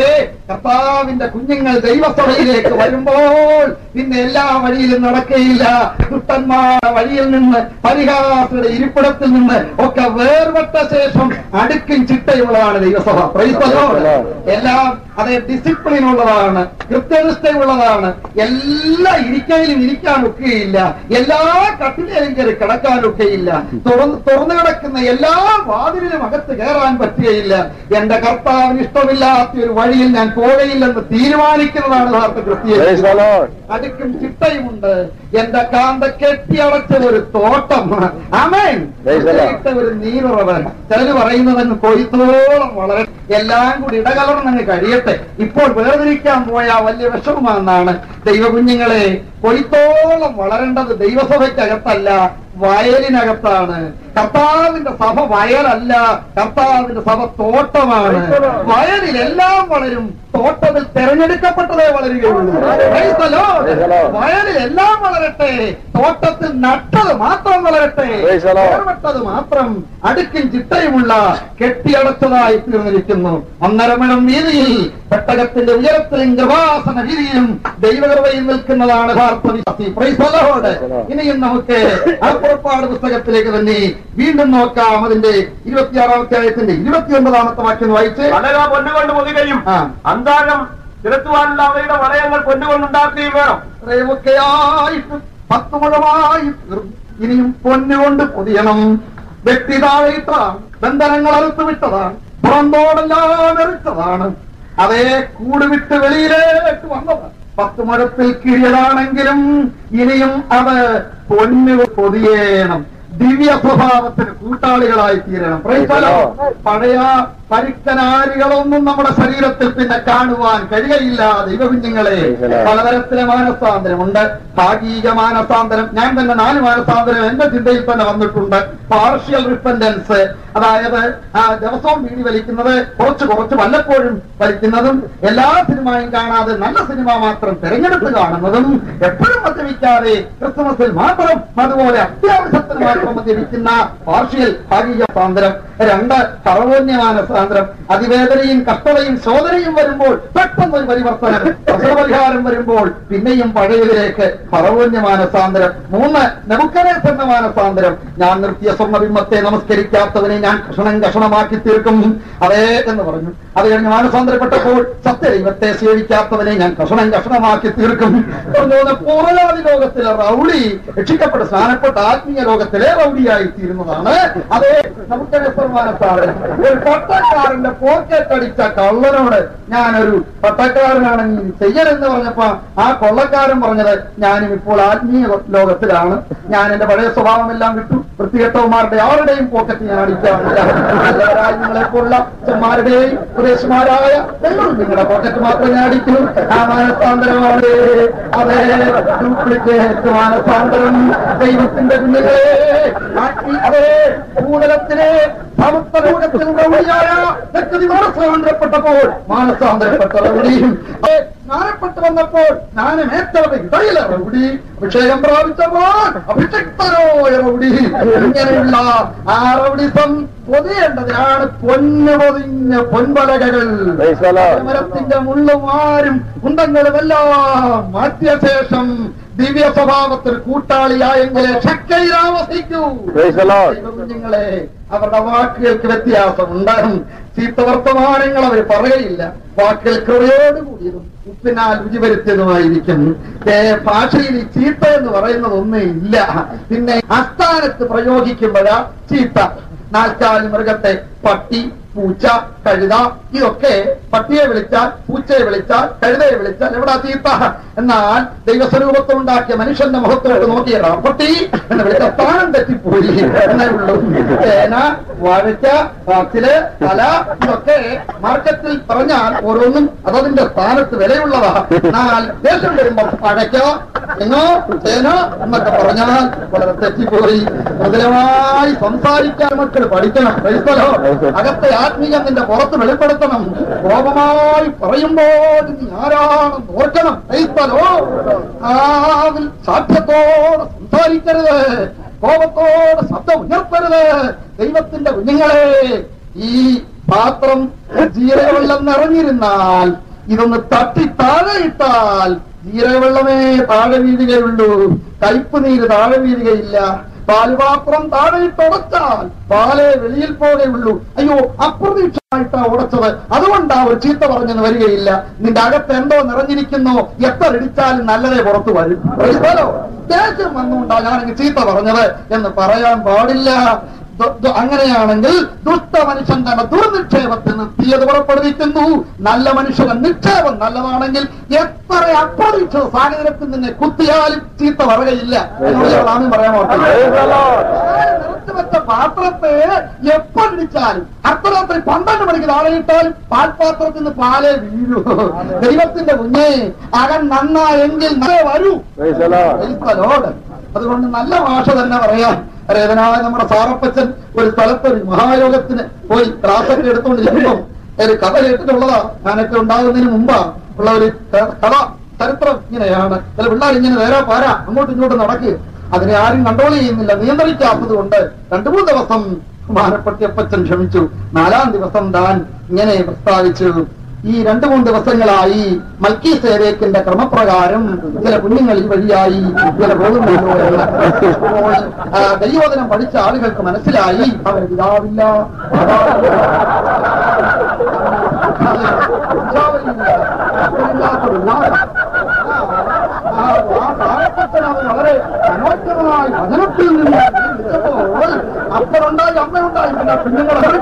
കർത്താവിന്റെ കുഞ്ഞുങ്ങൾ ദൈവസഭയിലേക്ക് വരുമ്പോൾ പിന്നെ എല്ലാ വഴിയിലും നടക്കുകയില്ല ദുഷ്ടന്മാരുടെ വഴിയിൽ നിന്ന് പരിഹാസയുടെ ഇരിപ്പിടത്തിൽ നിന്ന് ഒക്കെ വേർപെട്ട ശേഷം അടുക്കും ചിട്ടയുള്ളതാണ് ദൈവസഭ Praise the Lord. എല്ലാം അതെ ഡിസിപ്ലിൻ ഉള്ളതാണ് കൃത്യനിഷ്ഠയുള്ളതാണ് എല്ലാ ഇരിക്കയിലും ഇരിക്കാൻ ഒക്കെയില്ല എല്ലാ കട്ടിലേലും കയറി കിടക്കാൻ ഒക്കെയില്ല തുറന്ന് തുറന്നു കിടക്കുന്ന എല്ലാ വാതിലിലും അകത്ത് കയറാൻ പറ്റുകയില്ല എന്റെ കർത്താവിന് ഇഷ്ടമില്ലാത്ത ഒരു വഴിയിൽ ഞാൻ പോകയില്ലെന്ന് തീരുമാനിക്കുന്നതാണ് യഥാർത്ഥ കൃത്യം അടുക്കും ചിട്ടയുമുണ്ട് എന്റെ കാന്ത കെട്ടിയടച്ച ഒരു തോട്ടം ആമേൻ ഇട്ട ഒരു നീരുറവ് ചിലര് പറയുന്നതങ്ങ് കൊയ്ത്തോളം വളരെ എല്ലാം കൂടി ഇടകലർന്നങ്ങ് കഴിയട്ടെ ഇപ്പോൾ വേർതിരിക്കാൻ പോയ വലിയ വിഷമമാണെന്നാണ് ദൈവകുഞ്ഞുങ്ങളെ കൊയ്ത്തോളം വളരേണ്ടത് ദൈവസഭയ്ക്കകത്തല്ല വയലിനകത്താണ് കർത്താവിന്റെ സഭ വയലല്ല കർത്താവിന്റെ സഭ തോട്ടമാണ് വയലിൽ എല്ലാം വളരും തോട്ടത്തിൽ തെരഞ്ഞെടുക്കപ്പെട്ടതേ വളരുകയുള്ളൂ Praise the Lord. വയലിൽ എല്ലാം വളരട്ടെ തോട്ടത്തിൽ നട്ടത് മാത്രം വളരട്ടെ Praise the Lord. വേർപെട്ടത് മാത്രം അടുക്കും ചിട്ടയുമുള്ള കെട്ടിയടച്ചതായി തീർന്നിരിക്കുന്നു ഒന്നരമണം വീതിയിൽ പെട്ടകത്തിന്റെ ഉയരത്തിലും കൃപാസന വീതിയിലും ദൈവകൃപയിൽ നിൽക്കുന്നതാണ് യഥാർത്ഥ വിശ്വാസി Praise the Lord. ഇനിയും നമുക്ക് ആ പുറപ്പാട് പുസ്തകത്തിലേക്ക് തന്നെ വീണ്ടും നോക്കാം അതിന്റെ ഇരുപത്തിയാറാം അധ്യായത്തിന്റെ ഇരുപത്തിയൊമ്പതാമത്തെ വാക്യം വായിച്ച് വലക പൊന്നുകൊണ്ട് പൊതുകയും ആ. അന്താഴം തിരത്തുവാനുള്ള അവയുടെ വളയങ്ങൾ പൊന്നുകൊണ്ടുണ്ടാക്കുകയും വേണം ഇത്രയുമൊക്കെയായിട്ട് പത്ത് മുഴമായി തീർന്നു. ഇനിയും പൊന്നുകൊണ്ട് പൊതിയണം വ്യക്തി താഴെയിട്ടതാണ് ബന്ധനങ്ങൾ അറുത്തു വിട്ടതാണ് പുറന്തോടെല്ലാം എറിച്ചതാണ് അതേ കൂട് വിട്ട് വെളിയിലേക്ക് വന്നതാണ് പത്ത് മുഴത്തിൽ കീഴിലാണെങ്കിലും ഇനിയും അത് പൊന്നു പൊതിയേണം ദിവ്യ സ്വഭാവത്തിന് കൂട്ടാളികളായി തീരണം Praise the Lord. പഴയ പരിക്കനാരികളൊന്നും നമ്മുടെ ശരീരത്തിൽ പിന്നെ കാണുവാൻ കഴിയയില്ല ദൈവകുഞ്ഞുങ്ങളെ പലതരത്തിലെ മാനസാന്തരമുണ്ട് ഭാഗിക മാനസാന്തരം ഞാൻ തന്നെ നാല് മാനസാന്തരം എന്റെ ചിന്തയിൽ തന്നെ വന്നിട്ടുണ്ട് പാർഷ്യൽ റിപ്പൻഡൻസ് അതായത് ആ ദിവസവും വീടി വലിക്കുന്നത് കുറച്ച് കുറച്ച് വല്ലപ്പോഴും വലിക്കുന്നതും എല്ലാ സിനിമയും കാണാതെ നല്ല സിനിമ മാത്രം തിരഞ്ഞെടുത്ത് കാണുന്നതും എപ്പോഴും മദ്യപിക്കാതെ ക്രിസ്മസിൽ മാത്രം അതുപോലെ അത്യാവശ്യത്തിന് മാത്രം മദ്യപിക്കുന്ന പാർഷ്യൽ ഭാഗിക സാന്തരം രണ്ട് സർവോന്യമാന സാന്തരം അതിവേദനയും കഷ്ടതയും ശോധനയും വരുമ്പോൾ പെട്ടെന്ന് ഒരു പരിവർത്തനം പ്രശ്നപരിഹാരം വരുമ്പോൾ പിന്നെയും പഴയതിലേക്ക് സർവോന്യമാന സാന്തരം മൂന്ന് നെബുക്കനേസെന്ന മാനസാന്തരം ഞാൻ നിർത്തിയ സ്വർണ്ണബിംബത്തെ നമസ്കരിക്കാത്തവനെ ഞാൻ കഷണം കഷണമാക്കി തീർക്കും അതേ എന്ന് പറഞ്ഞു അത് കഴിഞ്ഞ് മാനസാന്തരപ്പെട്ടപ്പോൾ സത്യദൈവത്തെ സേവിക്കാത്തവനെ ഞാൻ കഷണം കഷണമാക്കി തീർക്കും പൂർവ്വജാതി ലോകത്തിലെ റൗഡി രക്ഷിക്കപ്പെട്ട് സ്നാനപ്പെട്ട ആത്മീയ ലോകത്തിലെ റൗഡിയായി തീരുന്നതാണ് അതേ നമുക്ക് മാനസാന്തരം ഒരു പട്ടക്കാരന്റെ പോക്കറ്റ് അടിച്ച കള്ളനോട് ഞാനൊരു പട്ടക്കാരനാണെങ്കിൽ ചെയ്യലെന്ന് പറഞ്ഞപ്പോ ആ കൊള്ളക്കാരൻ പറഞ്ഞത് ഞാനും ഇപ്പോൾ ആത്മീയ ലോകത്തിലാണ് ഞാൻ എന്റെ പഴയ സ്വഭാവമെല്ലാം വിട്ടു വൃത്തികെട്ടവന്മാരുടെ ആരുടെയും പോക്കറ്റ് ഞാൻ അടിക്കാറില്ല നല്ലവരായ നിങ്ങളെ പോലുള്ള അച്ഛന്മാരുടെയും ഉപദേശമാരായ എല്ലാവരും നിങ്ങളുടെ പോക്കറ്റ് മാത്രമേ ഞാൻ അടിക്കൂ ആ മാനസാന്തരമാണ് അതെ ഡ്യൂപ്ലിക്കേറ്റ് മാനസാന്തരം ദൈവത്തിന്റെ കുഞ്ഞുങ്ങളെ ആത്മീ- അതെ ഭൂതലത്തിലെ സമസ്ത ലോകത്തിൽ റൗഡിയായ വ്യക്തി മാനസാന്തരപ്പെട്ടപ്പോൾ മാനസാന്തരപ്പെട്ട റൗഡിയും അതെ, സ്നാനപ്പെട്ടു വന്നപ്പോൾ സ്നാനമേറ്റവരുടെ ഇടയിലെ റൗഡി അഭിഷേകം പ്രാപിച്ചപ്പോൾ അഭിഷിക്തരോയ റൗഡി ഇങ്ങനെയുള്ള ആ റൗഡിസം പൊതിയേണ്ടതിനാണ് പൊന്നു പൊതിഞ്ഞ പൊൻപലകകൾ Praise the Lord. മരത്തിന്റെ മുള്ളുമാരും കുന്തങ്ങളും എല്ലാം മാറ്റിയ ശേഷം ദിവ്യ സ്വഭാവത്തിൽ കൂട്ടാളിയായെങ്കിലേ ശക്തിയിലാവസിക്കൂ Praise the Lord. കുഞ്ഞുങ്ങളെ അവരുടെ വാക്കുകൾക്ക് വ്യത്യാസമുണ്ട് ചീത്ത വർത്തമാനങ്ങൾ അവർ പറയയില്ല വാക്കുകൾ കൃപയോടുകൂടിയതും ഉപ്പിനാൽ രുചി വരുത്തിയതുമായിരിക്കും ഏ, ഭാഷയിൽ ഈ ചീത്ത എന്ന് പറയുന്നത് ഒന്നേ ഇല്ല പിന്നെ അസ്ഥാനത്ത് പ്രയോഗിക്കുമ്പോഴാ ചീത്ത നാൽക്കാലി മൃഗത്തെ പട്ടി പൂച്ച കഴുത ഇതൊക്കെ പട്ടിയെ വിളിച്ചാൽ പൂച്ചയെ വിളിച്ചാൽ കഴുതയെ വിളിച്ചാൽ എവിടാ ചീത്ത എന്നാൽ ദൈവസ്വരൂപത്വം ഉണ്ടാക്കിയ മനുഷ്യന്റെ മുഖത്തോട്ട് നോക്കിയടാ പട്ടി എന്ന് വിളിച്ച സ്ഥാനം തെറ്റിപ്പോയി എന്നേ ഉള്ളൂ ചേന വാഴയ്ക്ക പാച്ചില് തല ഇതൊക്കെ മാർക്കറ്റിൽ പറഞ്ഞാൽ ഓരോന്നും അതതിന്റെ സ്ഥാനത്ത് വിലയുള്ളതാ എന്നാൽ ദേഷ്യം വരുമ്പോ വാഴയ്ക്ക എന്നോ ചേന എന്നൊക്കെ പറഞ്ഞാൽ വളരെ തെറ്റിപ്പോയി മൃദുലമായി സംസാരിക്കാൻ മക്കൾ പഠിക്കണം ക്രൈസ്തലോ അകത്തെ ആത്മീയം നിന്റെ പുറത്ത് വെളിപ്പെടുത്തണം കോപമായി പറയുമ്പോൾ നീ ആരാണെന്ന് ഓർക്കണം ക്രൈസ്തലോ ആവിൽ സാധ്യത്തോടെ സംസാരിക്കരുത് കോപത്തോടെ ശബ്ദം ഉയർത്തരുത് ദൈവത്തിന്റെ കുഞ്ഞുങ്ങളെ ഈ പാത്രം ജീരകവെള്ളം നിറഞ്ഞിരുന്നാൽ ഇതൊന്ന് തട്ടി താഴെ ഇട്ടാൽ ജീരകവെള്ളമേ താഴെ വീഴുകയുള്ളൂ കയ്പ് നീര് താഴെ വീഴുകയില്ല പാൽപാത്രം താഴെ ഇട്ടുടച്ചാൽ പാലേ വെളിയിൽ പോകെയുള്ളൂ അയ്യോ അപ്രതീക്ഷിതമായിട്ടാ ഉടച്ചത് അതുകൊണ്ടാ ഒരു ചീത്ത പറഞ്ഞെന്ന് വരികയില്ല നിന്റെ അകത്ത് എന്തോ നിറഞ്ഞിരിക്കുന്നോ എത്ര ഇടിച്ചാലും നല്ലതേ പുറത്തു വരും മനസ്സിലായോ? ദേഷ്യം വന്നുകൊണ്ടാ ഞാനങ്ങ് ചീത്ത പറഞ്ഞത് എന്ന് പറയാൻ പാടില്ല ദു- ദു- അങ്ങനെയാണെങ്കിൽ ദുഷ്ട മനുഷ്യൻ തന്നെ ദുർനിക്ഷേപത്തിന് തീയത് പുറപ്പെടുവിക്കുന്നു നല്ല മനുഷ്യന്റെ നിക്ഷേപം നല്ലതാണെങ്കിൽ എത്ര അപ്രതീക്ഷിത സാഹചര്യത്തിൽ നിന്നെ കുത്തിയാലും ചീത്ത പറയുകയില്ല എന്നോട് ഞാൻ ആദ്യം പറയാൻ ഓർക്കുന്നു. നിറച്ചു വെച്ച പാത്രത്തെ എപ്പോഴിച്ചാലും അർദ്ധരാത്രി പന്ത്രണ്ട് മണിക്ക് താഴെയിട്ടാലും പാൽപാത്രത്തിൽ നിന്ന് പാലേ വീഴൂ ദൈവത്തിന്റെ കുഞ്ഞേ അകൻ നന്നായെങ്കിൽ നേ വരൂ Praise the Lord. Praise the Lord. അതുകൊണ്ട് നല്ല ഭാഷ തന്നെ പറയാം രേതനായ നമ്മുടെ സാറപ്പച്ചൻ ഒരു സ്ഥലത്ത് ഒരു മഹായോഗത്തിന് പോയി ക്ലാസ്സൊക്കെ എടുത്തുകൊണ്ടിരിക്കുമ്പോ ഒരു കഥ കേട്ടിട്ടുള്ളതാ ഞാനൊക്കെ ഉണ്ടാകുന്നതിന് മുമ്പാ ഉള്ള ഒരു ക- കഥ ചരിത്രം ഇങ്ങനെയാണ് ചില പിള്ളേർ ഇങ്ങനെ നേരെ പാരാ അങ്ങോട്ടും ഇങ്ങോട്ടും നടക്കുക അതിനെ ആരും കൺട്രോൾ ചെയ്യുന്നില്ല നിയന്ത്രിക്കാത്തത് കൊണ്ട് രണ്ടു മൂന്ന് ദിവസം മാനപ്പട്ടിയപ്പച്ചൻ ക്ഷമിച്ചു നാലാം ദിവസം താൻ ഇങ്ങനെ പ്രസ്താവിച്ചു ഈ രണ്ടു മൂന്ന് ദിവസങ്ങളായി മൽക്കി സേവേക്കിന്റെ ക്രമപ്രകാരം ചില കുഞ്ഞുങ്ങൾ ഈ വഴിയായി ചില പോകുന്നുണ്ടോ എന്ന്. അപ്പോൾ, ആ, ദൈവോധനം പഠിച്ച ആളുകൾക്ക് മനസ്സിലായി അവർ പിതാവില്ല മാതാവില്ല. പിതാവില്ല. അപ്പനില്ലാത്തൊരു നാട്. ആ, ആ താഴെപ്പച്ചനത് വളരെ മനോജ്ഞമായി വചനത്തിൽ നിന്ന് വിളിച്ചപ്പോൾ അപ്പനുണ്ടായി അമ്മയുണ്ടായി പിന്നെ കുഞ്ഞുങ്ങളെ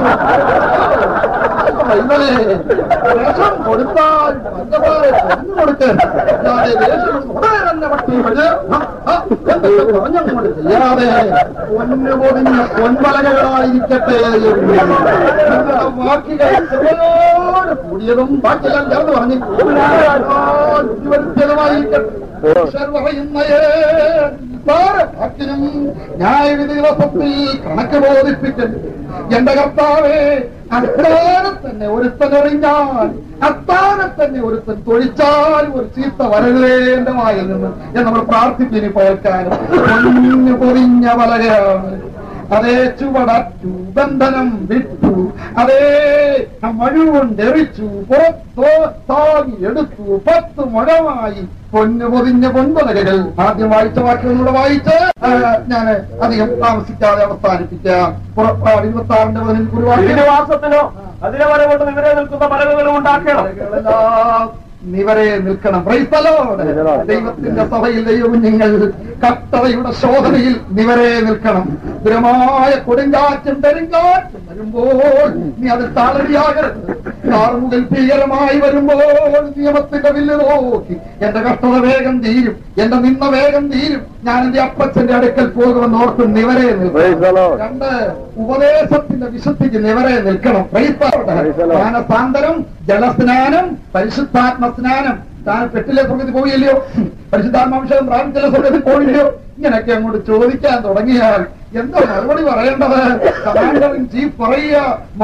ഇവരെ വിഷം കൊടുത്താൽ പഞ്ചപാരെ കൊന്നു കൊടുക്കരുത് അല്ലാതെ ദേഷ്യം ഉടനെ തന്നെ പട്ടി വഴി എന്തൊക്കെ പറഞ്ഞങ്ങോട്ട് ചെയ്യാതെ പൊന്നു പൊതിഞ്ഞ പൊൻപലകളായിരിക്കട്ടെ നിങ്ങളുടെ വാക്കുകൾ ചെറിയോട് കൂടിയതും ബാക്കിയെല്ലാം ചേർന്ന് പറഞ്ഞു വരുത്തിയതുമായിരിക്കട്ടെ ഈശ്വർ പറയുന്ന വാക്കിനും ന്യായവിധി ദിവസത്തിൽ കണക്ക് ബോധിപ്പിക്കുന്നു എന്റെ കർത്താവേ അത്താനെ തന്നെ ഒരുത്തൻ എറിഞ്ഞാൽ അത്താനെ തന്നെ ഒരുത്തൻ തൊഴിച്ചാൽ ഒരു ചീത്ത വരരുതേ എന്റെ വായിൽ നിന്ന് എന്ന് നമ്മൾ പ്രാർത്ഥിപ്പിനി പോൽക്കാനും പൊന്നു പൊതിഞ്ഞ വലകയാണ് അതേ ചുവടറ്റു ബന്ധനം വിട്ടു അതേ മഴുകൊണ്ടെറിച്ചു പുറത്തോ താങ്ങി എടുത്തു പത്ത് മുഴമായി പൊന്നു പൊതിഞ്ഞ പൊൻപലകകൾ ആദ്യം വായിച്ച വാക്കുകളിലൂടെ വായിച്ച് ഞാൻ അധികം താമസിക്കാതെ അവസാനിപ്പിക്കാം പുറപ്പാട് ഇരുപത്തി ആറിന്റെ പതിനഞ്ച് കുറിവാക്യം ശ്രീനിവാസത്തിനോ അതിനെ വരെ കൊണ്ട് ഇവരെ നിൽക്കുന്ന പലകകളും ഉണ്ടാക്കണം എല്ലാം നിവരെ നിൽക്കണം Praise the Lord. ദൈവത്തിന്റെ സഭയിൽ ദൈവകുഞ്ഞുങ്ങൾ കട്ടതയുടെ ശോധനയിൽ നിവരെ നിൽക്കണം ദുരമായ കൊടുങ്കാറ്റും പെരുങ്കാറ്റും വരുമ്പോൾ നീ അത് താളടിയാകരുത് കാർമുകൽ ഭീകരമായി വരുമ്പോൾ നിയമത്തിന്റെ വില്ല് നോക്കി എന്റെ കഷ്ടത വേഗം തീരും എന്റെ നിന്ന വേഗം തീരും ഞാൻ എന്റെ അപ്പച്ചന്റെ അടുക്കൽ പോകുമെന്ന് ഓർത്ത് നിവരെ Praise the നിൽക്കണം Lord. രണ്ട് ഉപദേശത്തിന്റെ വിശുദ്ധിക്ക് നിവരെ നിൽക്കണം Praise the Lord. Praise the Lord. മാനസാന്തരം ജലസ്നാനം പരിശുദ്ധാത്മ സ്നാനം താൻ പെട്ടിലെ സ്വർഗത്തിൽ പോയില്ലയോ പരിശുദ്ധാത്മാംശം പ്രാപിച്ചിലെ സ്വർഗത്തിൽ പോയില്ലയോ ഇങ്ങനെയൊക്കെ അങ്ങോട്ട് ചോദിക്കാൻ തുടങ്ങിയാൽ എന്തോ മറുപടി പറയേണ്ടത് കമാൻഡർ ഇൻ ചീഫ് പറയുക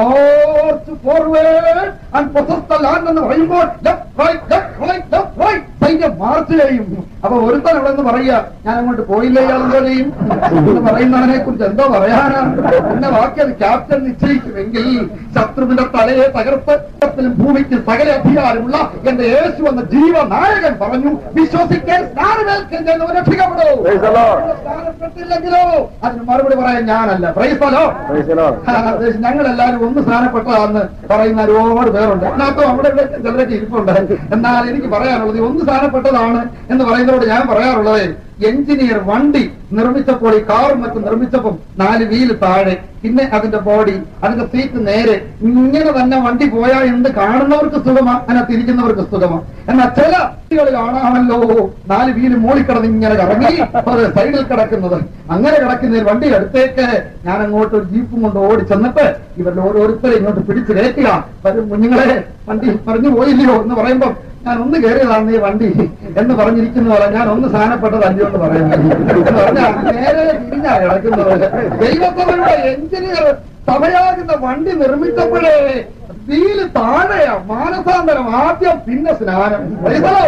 march forward and possess land എന്ന് പറയുമ്പോൾ left right left right left right സൈന്യം മാർച്ച് ചെയ്യും അപ്പൊ ഒരുത്തൻ അവിടെ നിന്ന് പറയുക ഞാൻ അങ്ങോട്ട് പോയില്ല ഇയാൾ എന്തോ ചെയ്യും എന്ന് പറയുന്നവനെ കുറിച്ച് എന്തോ പറയാനാ എന്നെ ബാക്കി അത് ക്യാപ്റ്റൻ നിശ്ചയിക്കുമെങ്കിൽ ശത്രുവിന്റെ തലയെ തകർത്ത് ത്തിലും ഭൂമിക്ക് സകല അധികാരമുള്ള എന്റെ യേശു എന്ന ജീവനായകൻ പറഞ്ഞു വിശ്വസിക്കാൻ സ്നാനമേൽക്കുന്ന രക്ഷിക്കപ്പെടൂ Praise the Lord. സ്നാനപ്പെട്ടില്ലെങ്കിലോ അതിന് മറുപടി പറയാൻ ഞാനല്ല പ്രൈസലോ Praise the Lord. ഞങ്ങളെല്ലാരും ഒന്ന് സ്ഥാനപ്പെട്ടതാന്ന് പറയുന്ന ഒരുപാട് പേരുണ്ട് അതിനകത്തും അവിടെ ഇവിടെ ചിലരൊക്കെ ഇരിപ്പുണ്ട് എന്നാൽ എനിക്ക് പറയാനുള്ളത് ഈ ഒന്ന് സ്ഥാനപ്പെട്ടതാണ് എന്ന് പറയുന്നതോട് ഞാൻ പറയാറുള്ളത് എഞ്ചിനീയർ വണ്ടി നിർമ്മിച്ചപ്പോൾ ഈ കാറും മറ്റും നിർമ്മിച്ചപ്പം നാല് വീല് താഴെ പിന്നെ അതിന്റെ ബോഡി അതിന്റെ സീറ്റ് നേരെ ഇങ്ങനെ തന്നെ വണ്ടി പോയാൽ എന്ത് കാണുന്നവർക്ക് സുഖമാ അതിനകത്ത് ഇരിക്കുന്നവർക്ക് സുഖമാ എന്നാൽ ചില വണ്ടികൾ കാണാമല്ലോ നാല് വീല് മൂളിക്കിടന്ന് ഇങ്ങനെ കറങ്ങി അത് സൈഡിൽ കിടക്കുന്നത് അങ്ങനെ കിടക്കുന്ന ഒരു വണ്ടി അടുത്തേക്ക് ഞാൻ അങ്ങോട്ട് ഒരു ജീപ്പും കൊണ്ട് ഓടി ചെന്നിട്ട് ഇവരുടെ ഓരോരുത്തരെ ഇങ്ങോട്ട് പിടിച്ചു കയറ്റുക വരും കുഞ്ഞുങ്ങളെ വണ്ടി പറഞ്ഞു പോയില്ലയോ എന്ന് പറയുമ്പം ഞാൻ ഒന്ന് കയറിയതാണ് ഈ വണ്ടി എന്ന് പറഞ്ഞിരിക്കുന്ന പോലെ ഞാൻ ഒന്ന് സ്ഥാനപ്പെട്ടതല്ലോ എന്ന് പറയുന്നത് എന്ന് പറഞ്ഞാൽ നേരെ തിരിഞ്ഞാ കിടക്കുന്നത് ദൈവസഭയുടെ എഞ്ചിനീയർ സഭയാകുന്ന വണ്ടി നിർമ്മിച്ചപ്പോഴേ വീല് താഴെയാ മാനസാന്തരം ആദ്യം പിന്നെ സ്നാനം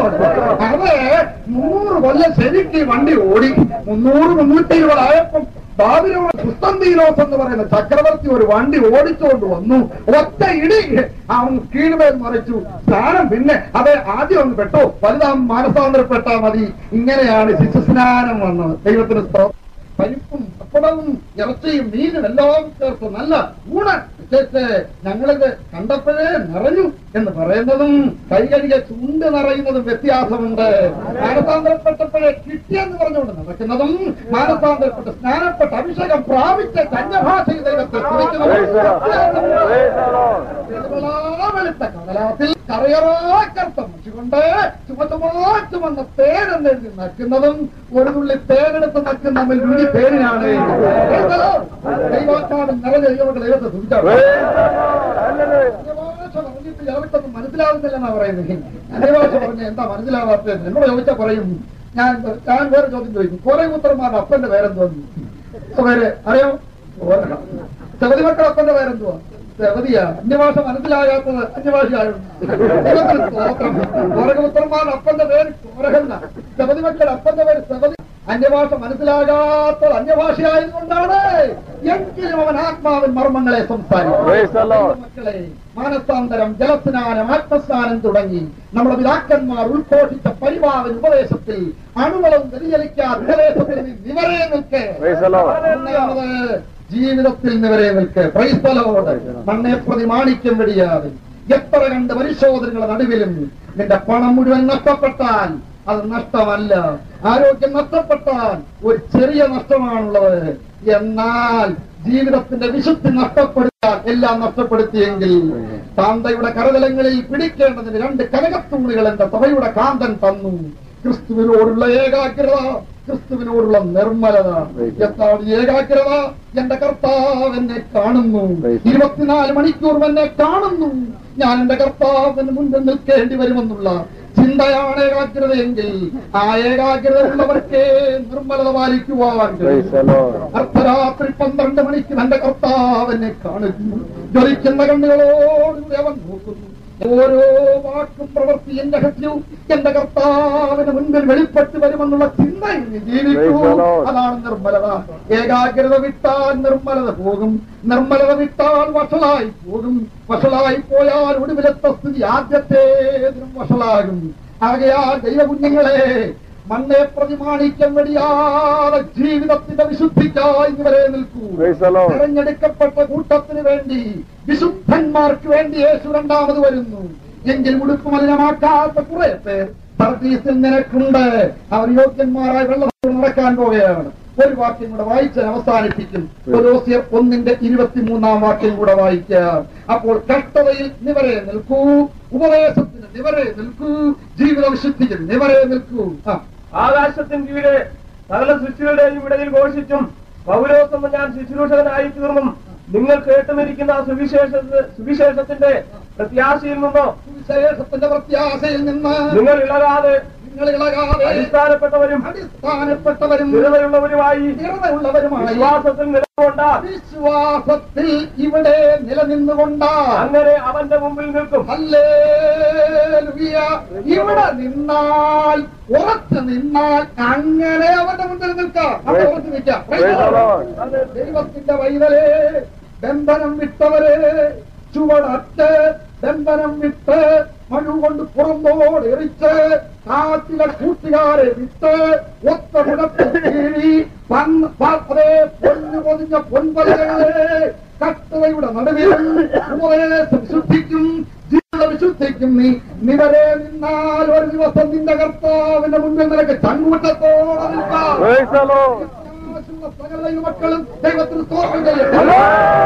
അത് മുന്നൂറ് കൊല്ലം ശരിക്ക് ഈ വണ്ടി ഓടി മുന്നൂറ് മുന്നൂറ്റി ഇരുപതായപ്പം ബാബിലോൺ കുസ്തന്തീനോസ് എന്ന് പറയുന്ന ചക്രവർത്തി ഒരു വണ്ടി ഓടിച്ചുകൊണ്ട് വന്നു ഒറ്റ ഇടി അവൻ കീഴ്മേൽ മറിച്ചു സ്ഥാനം പിന്നെ അത് ആദ്യം ഒന്ന് പെട്ടോ വലുതാം മാനസാന്തരപ്പെട്ടാ മതി ഇങ്ങനെയാണ് ശിശുസ്നാനം വന്നത് ദൈവത്തിന് സ്തോത്രം പരിപ്പും പപ്പടവും ഇറച്ചിയും മീനും എല്ലാം ചേർത്ത് നല്ല ഊണ് ചേച്ച് ഞങ്ങളിത് കണ്ടപ്പോഴേ നിറഞ്ഞു എന്ന് പറയുന്നതും കൈ കഴുകിയ ചുണ്ട് നിറയുന്നതും വ്യത്യാസമുണ്ട് മാനസാന്തരപ്പെട്ടപ്പോഴേ കിട്ടിയെന്ന് പറഞ്ഞുകൊണ്ട് നടക്കുന്നതും മാനസാന്തരപ്പെട്ട് സ്നാനപ്പെട്ട് അഭിഷേകം പ്രാപിച്ച കന്യഭാഷയിൽ ദൈവത്തെ വെളുത്ത കടലാസിൽ കറിയറാക്കർത്ത മുച്ചുകൊണ്ട് ചുമത്തുമാ ചുമന്ന തേനെന്നെഴുതി നക്കുന്നതും ഒരു തുള്ളി തേനെടുത്ത് നക്കുന്ന തമ്മിൽ രുചി തേനിനാണ് ദൈവാത്മാവിൻ നിറഞ്ഞ ദൈവങ്ങൾ ദൈവത്തെ തുടിച്ചാണ് അന്യഭാഷ പറഞ്ഞിട്ട് ഇയാൾക്കൊന്നും മനസ്സിലാവുന്നില്ലെന്നാ പറയുന്നത് അന്യഭാഷ പറഞ്ഞ എന്താ മനസ്സിലാവാത്തത് എന്നോട് ചോദിച്ചാ പറയും ഞാൻ ഞാൻ വേറെ ചോദ്യം ചോദിക്കും കുറെ പുത്രന്മാരുടെ അപ്പന്റെ പേരെന്തോന്നു പേര് അറിയോ ചെവതി മക്കൾ അപ്പന്റെ പേരെന്തുവാ ചെവതിയാ അന്യഭാഷ മനസ്സിലാകാത്തത് അന്യഭാഷയായിരുന്നു കോരകപുത്രന്മാരുടെ അപ്പന്റെ പേര് കോരഹന്ന ചെവതി മക്കളുടെ അപ്പന്റെ പേര് ചെവതി അന്യഭാഷ മനസ്സിലാകാത്തത് അന്യഭാഷയായതുകൊണ്ടാണ് എങ്കിലും അവൻ ആത്മാവിൻ മർമ്മങ്ങളെ Praise the Lord. മക്കളെ മാനസാന്തരം ജലസ്നാനം ആത്മസ്നാനം തുടങ്ങി നമ്മുടെ പിതാക്കന്മാർ ഉദ്ഘോഷിച്ച പരിപാവൻ ഉപദേശത്തിൽ അണുവളം വ്യതിചലിക്കാതെ ഉപദേശത്തിൽ നീ നിവരെ നിൽക്കേ Praise the Lord. ഒന്നാമത് ജീവിതത്തിൽ നിവരെ നിൽക്ക് ക്രൈസ്തലോട് മണ്ണെ പ്രതി മാണിക്യം വെടിയാതെ എത്ര കണ്ട് പരിശോധനകളുടെ നടുവിലും നിന്റെ പണം മുഴുവൻ നഷ്ടപ്പെട്ടാൽ അത് നഷ്ടമല്ല ആരോഗ്യം നഷ്ടപ്പെട്ടാൽ ഒരു ചെറിയ നഷ്ടമാണുള്ളത് എന്നാൽ ജീവിതത്തിന്റെ വിശുദ്ധി നഷ്ടപ്പെടുത്താൻ എല്ലാം നഷ്ടപ്പെടുത്തിയെങ്കിൽ താന്തയുടെ കരതലങ്ങളിൽ പിടിക്കേണ്ടതിന് രണ്ട് കനകത്തൂണുകൾ എന്റെ സഭയുടെ കാന്തൻ തന്നു ക്രിസ്തുവിനോടുള്ള ഏകാഗ്രത ക്രിസ്തുവിനോടുള്ള നിർമ്മലത എന്താണ് ഏകാഗ്രത എന്റെ കർത്താവ് എന്നെ കാണുന്നു ഇരുപത്തിനാല് മണിക്കൂർ എന്നെ കാണുന്നു ഞാൻ എന്റെ കർത്താവിന് മുൻപിൽ നിൽക്കേണ്ടി വരുമെന്നുള്ള ചിന്തയാണ് ഏകാഗ്രതയെങ്കിൽ ആ ഏകാഗ്രത ഉള്ളവർക്കേ നിർമ്മലത പാലിക്കുവാൻ Praise the Lord. അർദ്ധരാത്രി പന്ത്രണ്ട് മണിക്ക് തന്റെ കർത്താവിനെ കാണുന്നു ജ്വലിക്കുന്ന കണ്ണുകളോടുകൂടി അവൻ നോക്കുന്നു ഓരോ വാക്കും പ്രവൃത്തിയും രഹസ്യവും എന്റെ കർത്താവിന് മുൻപിൽ വെളിപ്പെട്ട് വരുമെന്നുള്ള ചിന്തയിൽ നീ ജീവിക്കൂ Praise the Lord. അതാണ് നിർമ്മലത ഏകാഗ്രത വിട്ടാൽ നിർമ്മലത പോകും നിർമ്മലത വിട്ടാൽ വഷളായി പോകും വഷളായി പോയാൽ ഒടുവിലത്തെ സ്ഥിതി ആദ്യത്തേതിനും വഷളാകും ആകയാൽ ദൈവകുഞ്ഞുങ്ങളെ മണ്ണെ പ്രതിമാണിക്കാൻ വെടിയാതെ ജീവിതത്തിന്റെ വിശുദ്ധിക്കായി ഇവരെ നിൽക്കൂ Praise the Lord. തെരഞ്ഞെടുക്കപ്പെട്ട കൂട്ടത്തിന് വേണ്ടി വിശുദ്ധന്മാർക്ക് വേണ്ടി യേശു രണ്ടാമത് വരുന്നു എങ്കിൽ ഉടുപ്പ് മലിനമാക്കാത്ത കുറെ പേർ സർവീസിൽ നിനക്കുണ്ട് അവർ യോഗ്യന്മാരായി വെള്ളത്തിൽ നടക്കാൻ പോവുകയാണ് ഒരു വാക്യം കൂടെ വായിച്ച് അവസാനിപ്പിക്കും കൊലോസിയർ ഒന്നിന്റെ ഇരുപത്തിമൂന്നാം വാക്യം കൂടെ വായിക്കാം അപ്പോൾ കഷ്ടതയിൽ നിവരെ നിൽക്കൂ ഉപദേശത്തിന് നിവരെ നിൽക്കൂ ജീവിത വിശുദ്ധിയിൽ നിവരെ നിൽക്കൂ ആ ആകാശത്തിന് കീഴെ സകല സൃഷ്ടികളുടെയും ഇടയിൽ ഘോഷിച്ചും പൗരോസെന്ന് ഞാൻ ശുശ്രൂഷകനായി തീർന്നും നിങ്ങൾ കേട്ടുമിരിക്കുന്ന ആ സുവിശേഷ സുവിശേഷത്തിന്റെ പ്രത്യാശയിൽ നിന്നോ സുവിശേഷത്തിന്റെ പ്രത്യാശയിൽ നിന്ന് നിങ്ങൾ ഇളകാതെ നിങ്ങൾ ഇളകാതെ അടിസ്ഥാനപ്പെട്ടവരും അടിസ്ഥാനപ്പെട്ടവരും സ്ഥിരതയുള്ളവരുമായി സ്ഥിരതയുള്ളവരുമായി വിശ്വാസത്തിൽ നിലകൊണ്ട വിശ്വാസത്തിൽ ഇവിടെ നിലനിന്നുകൊണ്ടാ അങ്ങനെ അവന്റെ മുമ്പിൽ നിൽക്കും ഹല്ലേലൂയ. ഇവിടെ നിന്നാൽ ഉറച്ചു നിന്നാൽ അങ്ങനെ അവന്റെ മുമ്പിൽ നിൽക്കാം അവിടെ ഉറച്ചു നിൽക്കാം Praise the Lord. അത് ദൈവത്തിന്റെ വൈതലേ ബന്ധനം വിട്ടവരെ ചുവടറ്റ് ബന്ധനം വിട്ട് മഴു കൊണ്ട് പുറമ്പോട് എറിച്ച് കാറ്റിലെ കൂട്ടുകാരെ വിട്ട് ഒത്ത കുടത്തിൽ കീഴി പന്ന് അതേ പൊന്നു പൊതിഞ്ഞ പൊൻപലകളെ കട്ടതയുടെ നടുവിലും ഉപദേശം വിശുദ്ധിക്കും ജീവിത വിശുദ്ധിക്കും നീ നിവരെ നിന്നാൽ ഒരു ദിവസം നിന്റെ കർത്താവിന്റെ മുൻപിൽ നിനക്ക് ചങ്കൂട്ടത്തോടെ നിൽക്കാം Praise the Lord. ആകാശമുള്ള സകല യുവക്കളും ദൈവത്തിന് സ്തോത്രം ചെയ്യട്ടെ.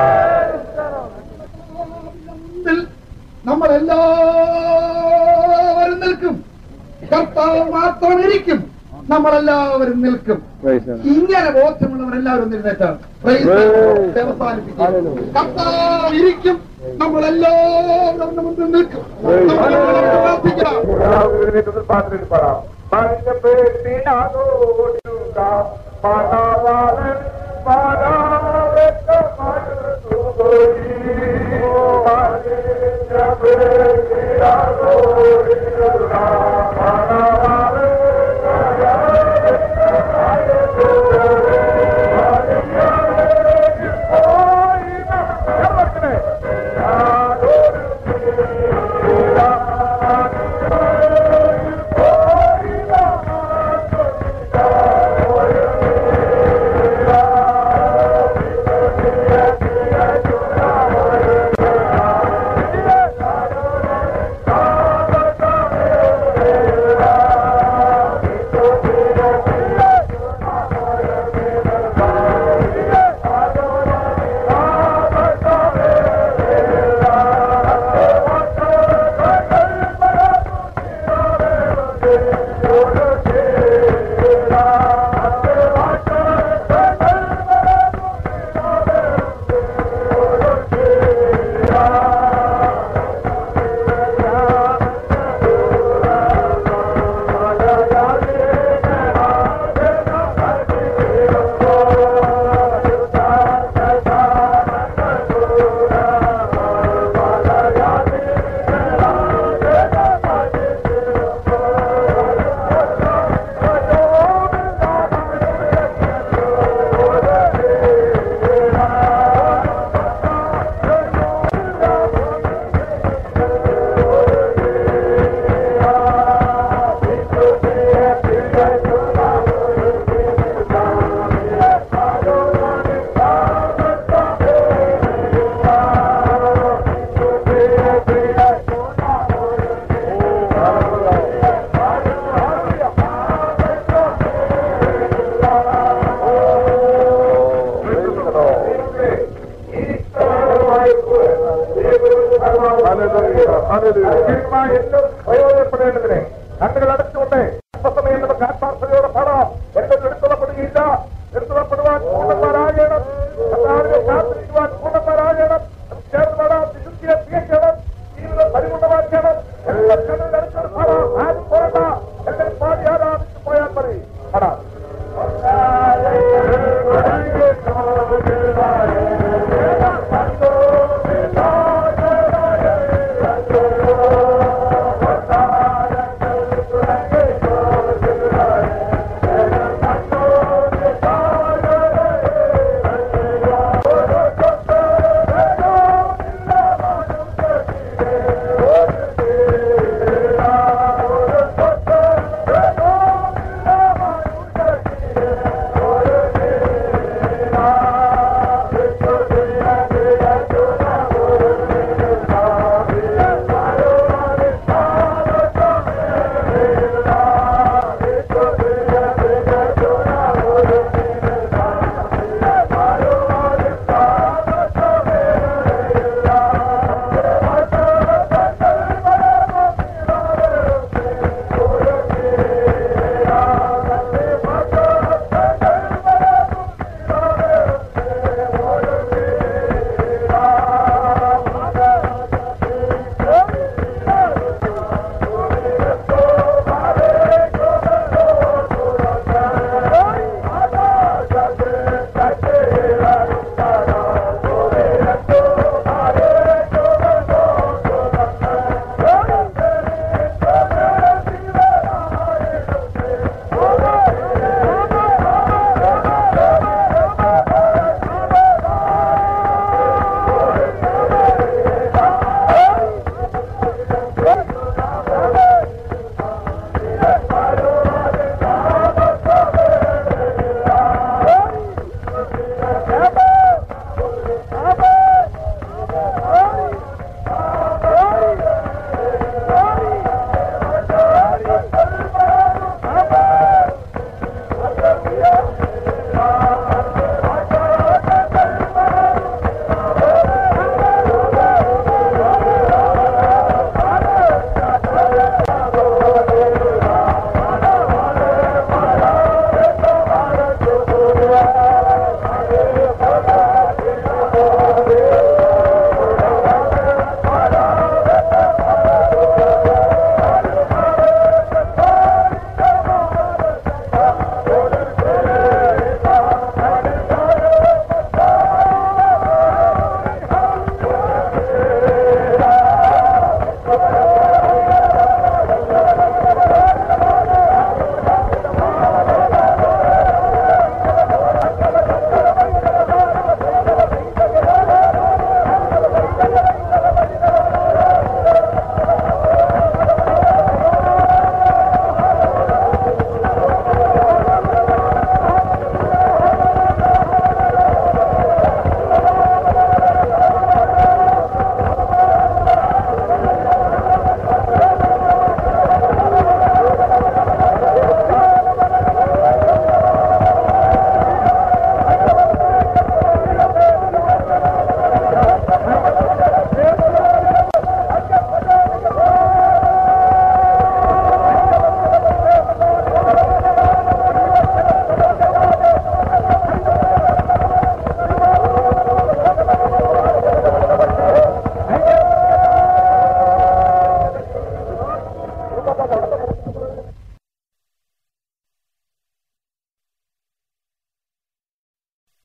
മുൻപിൽ നമ്മളെല്ലാവരും നിൽക്കും കർത്താവ് മാത്രം ഇരിക്കും നമ്മളെല്ലാവരും നിൽക്കും Praise the Lord. ഇങ്ങനെ ബോധ്യമുള്ളവരെല്ലാവരും നിന്നേറ്റാണ് Praise the Lord. അവസാനിപ്പിക്കും കർത്താവ് ഇരിക്കും നമ്മളെല്ലാവരും അവന്റെ മുൻപിൽ നിൽക്കും നമ്മൾ പ്രാർത്ഥിക്കണം Thank കണ്ണുകൾ അടച്ചുകൊണ്ട്